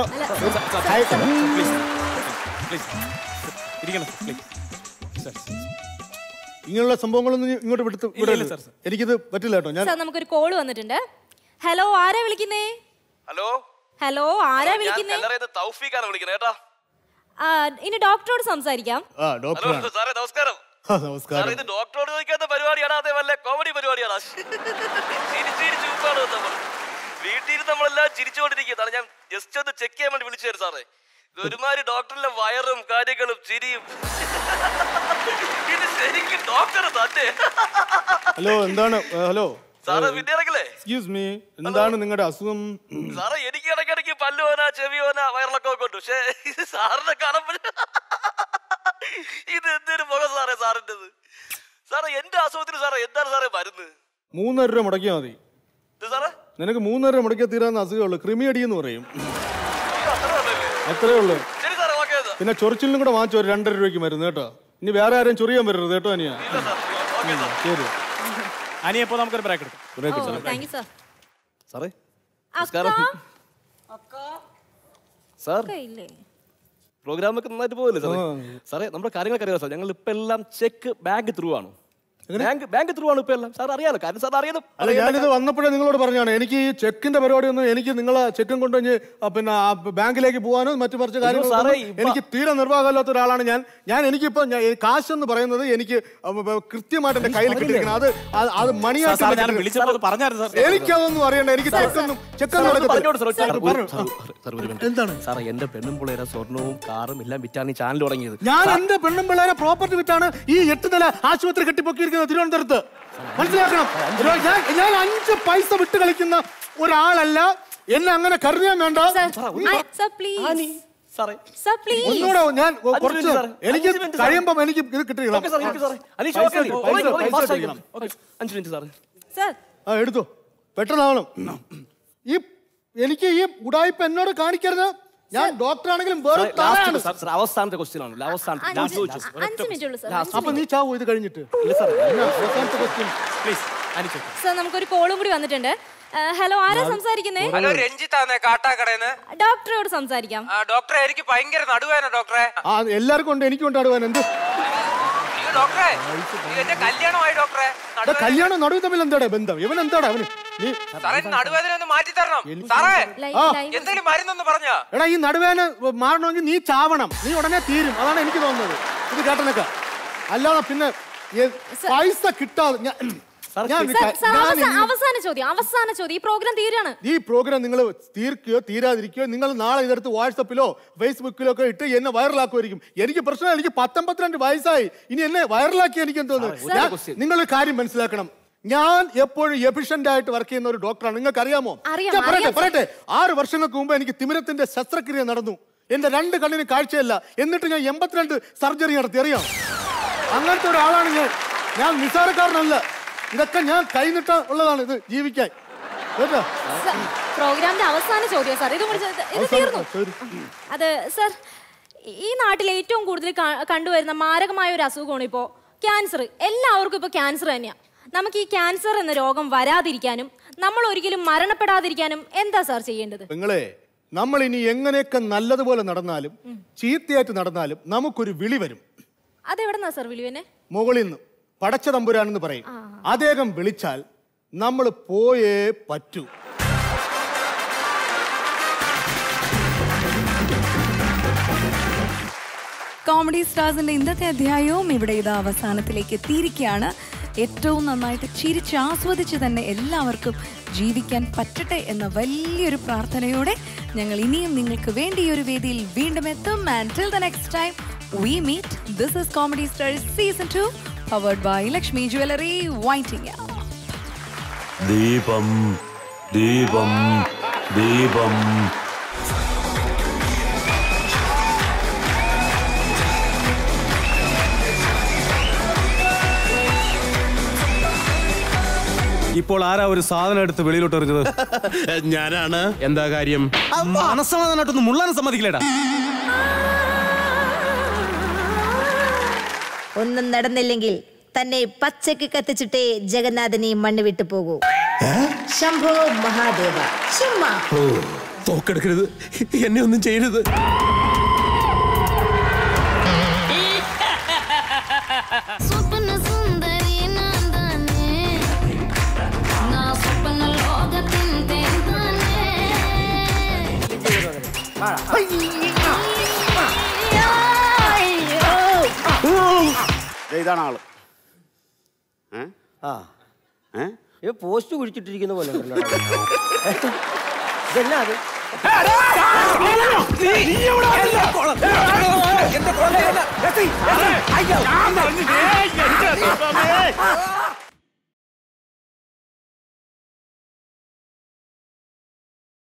ഇരിക്കണം പ്ലീസ് ഇങ്ങനെയുള്ള സംഭവങ്ങളൊന്നും നീ ഇങ്ങോട്ട് വിടുത്ത് വിടരുത് എനിക്കിത് പറ്റില്ല കേട്ടോ ഞാൻ സാർ നമുക്കൊരു കോള് വന്നിട്ടുണ്ട് ഹലോ ആരാ വിളിക്കുന്നേ ഹലോ ഹലോ ആരാ ഞാൻ വിളിക്കുന്നേ കല്ലറയത് തൗഫീഖാണ് വിളിക്കുന്നത് കേട്ടാ ആ, ഇനി ഡോക്ടറോട് സംസാരിക്കാം ആ ഹലോ ഡോക്ടറാണ് സാറേ നമസ്കാരം ആ, സാറേ നമസ്കാരം ഇത് ഡോക്ടറോട് ചോദിക്കാത്ത പരിപാടിയാണ് അതേ വല്ല കോമഡി പരിപാടിയാണ് ചിരിച്ചിരിച്ച് ഉപ്പാണ് നമ്മൾ വീട്ടിൽ നമ്മളെല്ലാം ചിരിച്ചുകൊണ്ടിരിക്കുന്നതാണ് ഞാൻ ജസ്റ്റ് ഒന്ന് ചെക്ക് ചെയ്യാൻ വേണ്ടി വിളിച്ചു തരും സാറേ ഇത് ഒരുമാതിരി ഡോക്ടറിന്റെ വയറും കാര്യങ്ങളും ചിരിയും ഇത് ശരിക്കും ഡോക്ടർ തന്നെ ഹലോ എന്താണ് ഏ, ഹലോ സാറേ വിദ്യാർത്ഥികളെ എക്സ്ക്യൂസ് മീ എന്താണ് നിങ്ങളുടെ അസുഖം സാറേ എനിക്ക് ഇടയ്ക്കിടയ്ക്ക് പല്ലുവേന ചെവിയോന വയറിളക്കം ഒക്കെ ഉണ്ട് പക്ഷേ ഇത് സാറിനെ കാണുമ്പോൾ ഇത് എന്തൊരു മുഖം സാറേ സാറിൻ്റെത് സാറേ എന്റെ അസുഖത്തിന് സാറേ എന്താണ് സാറേ മരുന്ന് മൂന്നര രൂപ മുടക്കിയാൽ മതി ഇത് സാറേ നിനക്ക് മൂന്നര രൂപ മുടക്കിയാൽ തീരാവുന്ന അസുഖമുള്ളൂ ക്രിമിയടി എന്ന് പറയും ഇത് അത്ര ഉണ്ടല്ലേ അത്രേ ഉള്ളൂ ശരി സാറേ ഓക്കെ പിന്നെ ചൊറിച്ചിലിനും കൂടെ വാങ്ങിച്ചു ഒരു രണ്ടര രൂപയ്ക്ക് മരുന്ന് കേട്ടോ ഇനി വേറെ ആരെയും ചൊറിയാൻ വരരുത് കേട്ടോ അനിയ ശരി അനിയപ്പോ നമുക്കൊരു ബ്രേക്ക് എടുക്കാം ബ്രേക്ക് ഓ താങ്ക് യു സാർ സാറേ അക്ക സാർ അക്ക ഇല്ലേ പ്രോഗ്രാം ഒക്കെ നന്നായിട്ട് പോകില്ലേ സാറേ സാറേ നമ്മുടെ കാര്യങ്ങളൊക്കെ അറിയാം സാർ ഞങ്ങൾ ഇപ്പൊ എല്ലാം ചെക്ക് ബാങ്ക് ത്രൂ ആണ് ബാങ്ക് ബാങ്ക് ത്രൂ ആണ് ഇപ്പൊ എല്ലാം സാർ അറിയാലോ കാര്യം സാർ അറിയാലോ അല്ല ഞാനിത് വന്നപ്പോഴേ നിങ്ങളോട് പറഞ്ഞാണ് എനിക്ക് ഈ ചെക്കിന്റെ പരിപാടി ഒന്നും എനിക്ക് നിങ്ങളെ ചെക്കും കൊണ്ടുവന്ന് ആ പിന്നെ ആ ബാങ്കിലേക്ക് പോകാനോ മറ്റു മറിച്ച് സാറേ, കാര്യങ്ങളൊന്നും ഇപ്പ- എനിക്ക് തീരെ നിർവാഹമില്ലാത്ത ഒരാളാണ് ഞാൻ ഞാൻ എനിക്കിപ്പോ ഞാൻ- ഈ കാശ് എന്ന് പറയുന്നത് എനിക്ക് കൃത്യമായിട്ട് എന്റെ കയ്യിൽ കിട്ടിയിരിക്കണം അത് അത് അത് മണിയായിട്ട് സാർ, ഞാൻ കിട്ടിയിരിക്കണം. വിളിച്ചപ്പോൾ പറഞ്ഞായിരുന്നു സാർ. എനിക്കതൊന്നും അറിയണ്ട എനിക്ക് ചെക്കൊന്നും ചെക്കൊന്നും പറഞ്ഞോട് സാർ, നടക്കത്തില്ല. സാർ, പറഞ്ഞു. സാർ, സാർ, ഒരു മിനിറ്റ്. എന്താണ് സാറേ എന്റെ പെണ്ണും പിള്ളേരെ സ്വർണവും കാറും എല്ലാം വിറ്റാണ് ഈ ചാനൽ തുടങ്ങിയത് ഞാൻ എന്റെ പെണ്ണും പിള്ളേരെ പ്രോപ്പർട്ടി വിറ്റാണ് ഈ എട്ട് നില ആശുപത്രി കെട്ടിപ്പൊക്കിയിരിക്കുന്നത് തിരുവനന്തപുരത്ത് മനസ്സിലാക്കണം ഒരു- ഞാൻ ഞാൻ അഞ്ച് പൈസ വിട്ട് കളിക്കുന്ന ഒരാളല്ല എന്നെ അങ്ങനെ കരുതിയാൻ വേണ്ട സർ പ്ലീസ് സാറേ സർ പ്ലീസ് ഒന്നുകൂടെ ഞാൻ അഞ്ച് കുറച്ച് മിനിറ്റ് സാറേ. എനിക്ക് അഞ്ച് മിനിറ്റ് സാറേ. കഴിയുമ്പം എനിക്ക് ഇത് കിട്ടിക്കണം ഓക്കേ സാർ, ഓക്കേ സാറേ. അനീഷ് പൈസ ഓക്കേ അല്ലേ? പൈസ- ഓക്കേ, ഓക്കേ, പൈസ ഫാസ്റ്റ് കിട്ടിക്കണം. ഓക്കേ, അഞ്ച് മിനിറ്റ് സാറേ സർ ആ എടുത്തോ പെട്ടെന്നാവണം ഈ എനിക്ക് ഈ ഉടായ്പ എന്നോട് കാണിക്കരുത് ഞാൻ ഡോക്ടർ ആണെങ്കിലും വെറും സാറേ, last തലയാണ്. സാർ, സാർ, അവസാനത്തെ ക്വസ്റ്റ്യൻ ആണ് അവസാനത്തെ അഞ്ച് last ചോദിച്ചു. അഞ്ച് മിനിറ്റ് ഉള്ളൂ സർ Last. അപ്പൊ നീ ചാവോ ഇത് കഴിഞ്ഞിട്ട് ഇല്ല സാർ എന്നാ, അവസാനത്തെ ക്വസ്റ്റ്യൻ പ്ലീസ് അനിച്ചു സർ നമുക്കൊരു കോളും കൂടി വന്നിട്ടുണ്ട് ഹലോ ആരാ സംസാരിക്കുന്നേ ഹലോ രഞ്ജിത്താന്നേ കാട്ടാക്കടേന്ന് ഡോക്ടറോട് സംസാരിക്കാം ആ ഡോക്ടറെ എനിക്ക് ഭയങ്കര നടുവേന ഡോക്ടറെ ആ എല്ലാവർക്കും ഉണ്ട് എനിക്ക് കൊണ്ടാടുവാൻ എന്ത് അയ്യോ ഡോക്ടറെ ഇത് എന്റെ കല്യാണമായി ഡോക്ടറെ എടാ, കല്യാണം നടുവ് തമ്മിൽ എന്താടാ ബന്ധം ഇവൻ എന്താടാ അവന് നീ സാറേ നടുവേദന ഒന്ന് മാറ്റി തരണം സാറേ ആ. എന്തെങ്കിലും മരുന്നൊന്ന് പറഞ്ഞാ എടാ ഈ നടുവേന മാറണമെങ്കിൽ നീ ചാവണം നീ ഉടനെ തീരും അതാണ് എനിക്ക് തോന്നുന്നത് ഇത് കേട്ടനക്ക അല്ലാതെ പിന്നെ ഏ, പൈസ കിട്ടാതെ ഞാൻ ഞാൻ ഒരു സർ ക- സർ ഞാൻ അവസാന ഈ- അവസാന ചോദ്യം അവസാന ചോദ്യം ഈ പ്രോഗ്രാം തീരാണ് ഈ പ്രോഗ്രാം നിങ്ങൾ തീർക്കുകയോ തീരാതിരിക്കുകയോ നിങ്ങൾ നാളെ ഇതെടുത്ത് വാട്സപ്പിലോ ഫേസ്ബുക്കിലോ ഒക്കെ ഇട്ട് എന്നെ വൈറലാക്കുമായിരിക്കും എനിക്ക് പ്രശ്നം എനിക്ക് പത്തൊമ്പത്തിരണ്ട് വയസ്സായി ഇനി എന്നെ വൈറലാക്കി എനിക്ക് എന്തോന്നു സാറേ, ഒരു question. നിങ്ങൾ കാര്യം മനസ്സിലാക്കണം ഞാൻ എപ്പോഴും എഫിഷ്യന്റ് ആയിട്ട് വർക്ക് ചെയ്യുന്ന ഒരു ഡോക്ടറാണ് നിങ്ങൾക്ക് അറിയാമോ അറിയാം, ഞാൻ പറയട്ടെ അറിയാം, പറയട്ടെ ആറ് വർഷങ്ങൾക്ക് മുമ്പ് എനിക്ക് തിമിരത്തിന്റെ ശസ്ത്രക്രിയ നടന്നു എന്റെ രണ്ട് കണ്ണിന് കാഴ്ചയല്ല എന്നിട്ട് ഞാൻ എൺപത്തിരണ്ട് സർജറി നടത്തി അറിയാം അങ്ങനത്തെ ഒരാളാണ് ഞാൻ ഞാൻ നിസ്സാരക്കാരനല്ല ഇതൊക്കെ ഞാൻ കൈനിട്ട ഉള്ളതാണ് ഇത് ജീവിക്കാൻ കേട്ടോ പ്രോഗ്രാമിന്റെ അവസാന ചോദ്യം സാർ ഇത് കൂടി ഇത് ഇത് തീർന്നു അത് സർ ഈ നാട്ടിൽ ഏറ്റവും കൂടുതൽ കാ- കണ്ടുവരുന്ന മാരകമായ ഒരു അസുഖമാണ് ഇപ്പോൾ ക്യാൻസർ എല്ലാവർക്കും ഇപ്പോൾ ക്യാൻസർ തന്നെയാണ് നമുക്ക് ഈ ക്യാൻസർ എന്ന രോഗം വരാതിരിക്കാനും നമ്മൾ ഒരിക്കലും മരണപ്പെടാതിരിക്കാനും എന്താ സാർ ചെയ്യേണ്ടത് നിങ്ങളെ നമ്മൾ ഇനി എങ്ങനെയൊക്കെ നല്ലതുപോലെ നടന്നാലും ചീത്തയായിട്ട് നടന്നാലും നമുക്കൊരു വിളി വരും അതെവിടെന്നാ സാർ വിളിവനെ മുകളിൽ നിന്ന് പടച്ച തമ്പുരാനെന്ന് പറയും അദ്ദേഹം വിളിച്ചാൽ നമ്മൾ പോയേ പറ്റൂ കോമഡി സ്റ്റാർസിന്റെ ഇന്നത്തെ അധ്യായവും ഇവിടെ ഇത് അവസാനത്തിലേക്ക് എത്തിയിരിക്കുകയാണ് ഏറ്റവും നന്നായിട്ട് ചിരിച്ച് ആസ്വദിച്ച് തന്നെ എല്ലാവർക്കും ജീവിക്കാൻ പറ്റട്ടെ എന്ന വലിയൊരു പ്രാർത്ഥനയോടെ ഞങ്ങൾ ഇനിയും നിങ്ങൾക്ക് വേണ്ടി ഈ ഒരു വേദിയിൽ വീണ്ടും എത്തും and till the next time we meet this is comedy stars season two powered by Lakshmi jewellery വൈറ്റിംഗ് ദീപം ദീപം ദീപം ഇപ്പോൾ ആരാ ഒരു സാധനം എടുത്ത് വെളിയിലോട്ട് എറിഞ്ഞത് ഞാനാണ് എന്താ കാര്യം മനസ്സമാധാനമായിട്ടൊന്നും മുള്ളാനും സമ്മതിക്കില്ലടാ ഒന്നും നടന്നില്ലെങ്കിൽ തന്നെ പച്ചക്ക് കത്തിച്ചിട്ടേ ജഗന്നാഥനെ മണ്ണ് വിട്ടു പോകൂ ശംഭോ മഹാദേവ ചുമ്മാ ഓ തോക്കെടുക്കരുത് എന്നെ ഒന്നും ചെയ്യരുത് സ്വപ്ന സുന്ദരി നാന്താനേ നാ സ്വപ്ന ലോകത്തിൻ തേന്താനേ ദേ ഇതാണ് ആള് ആ ഇത് പോസ്റ്റ് കുഴിച്ചിട്ടിരിക്കുന്ന പോലെ ഉണ്ടല്ലോ. ഇതെന്നാ അത് എന്റെ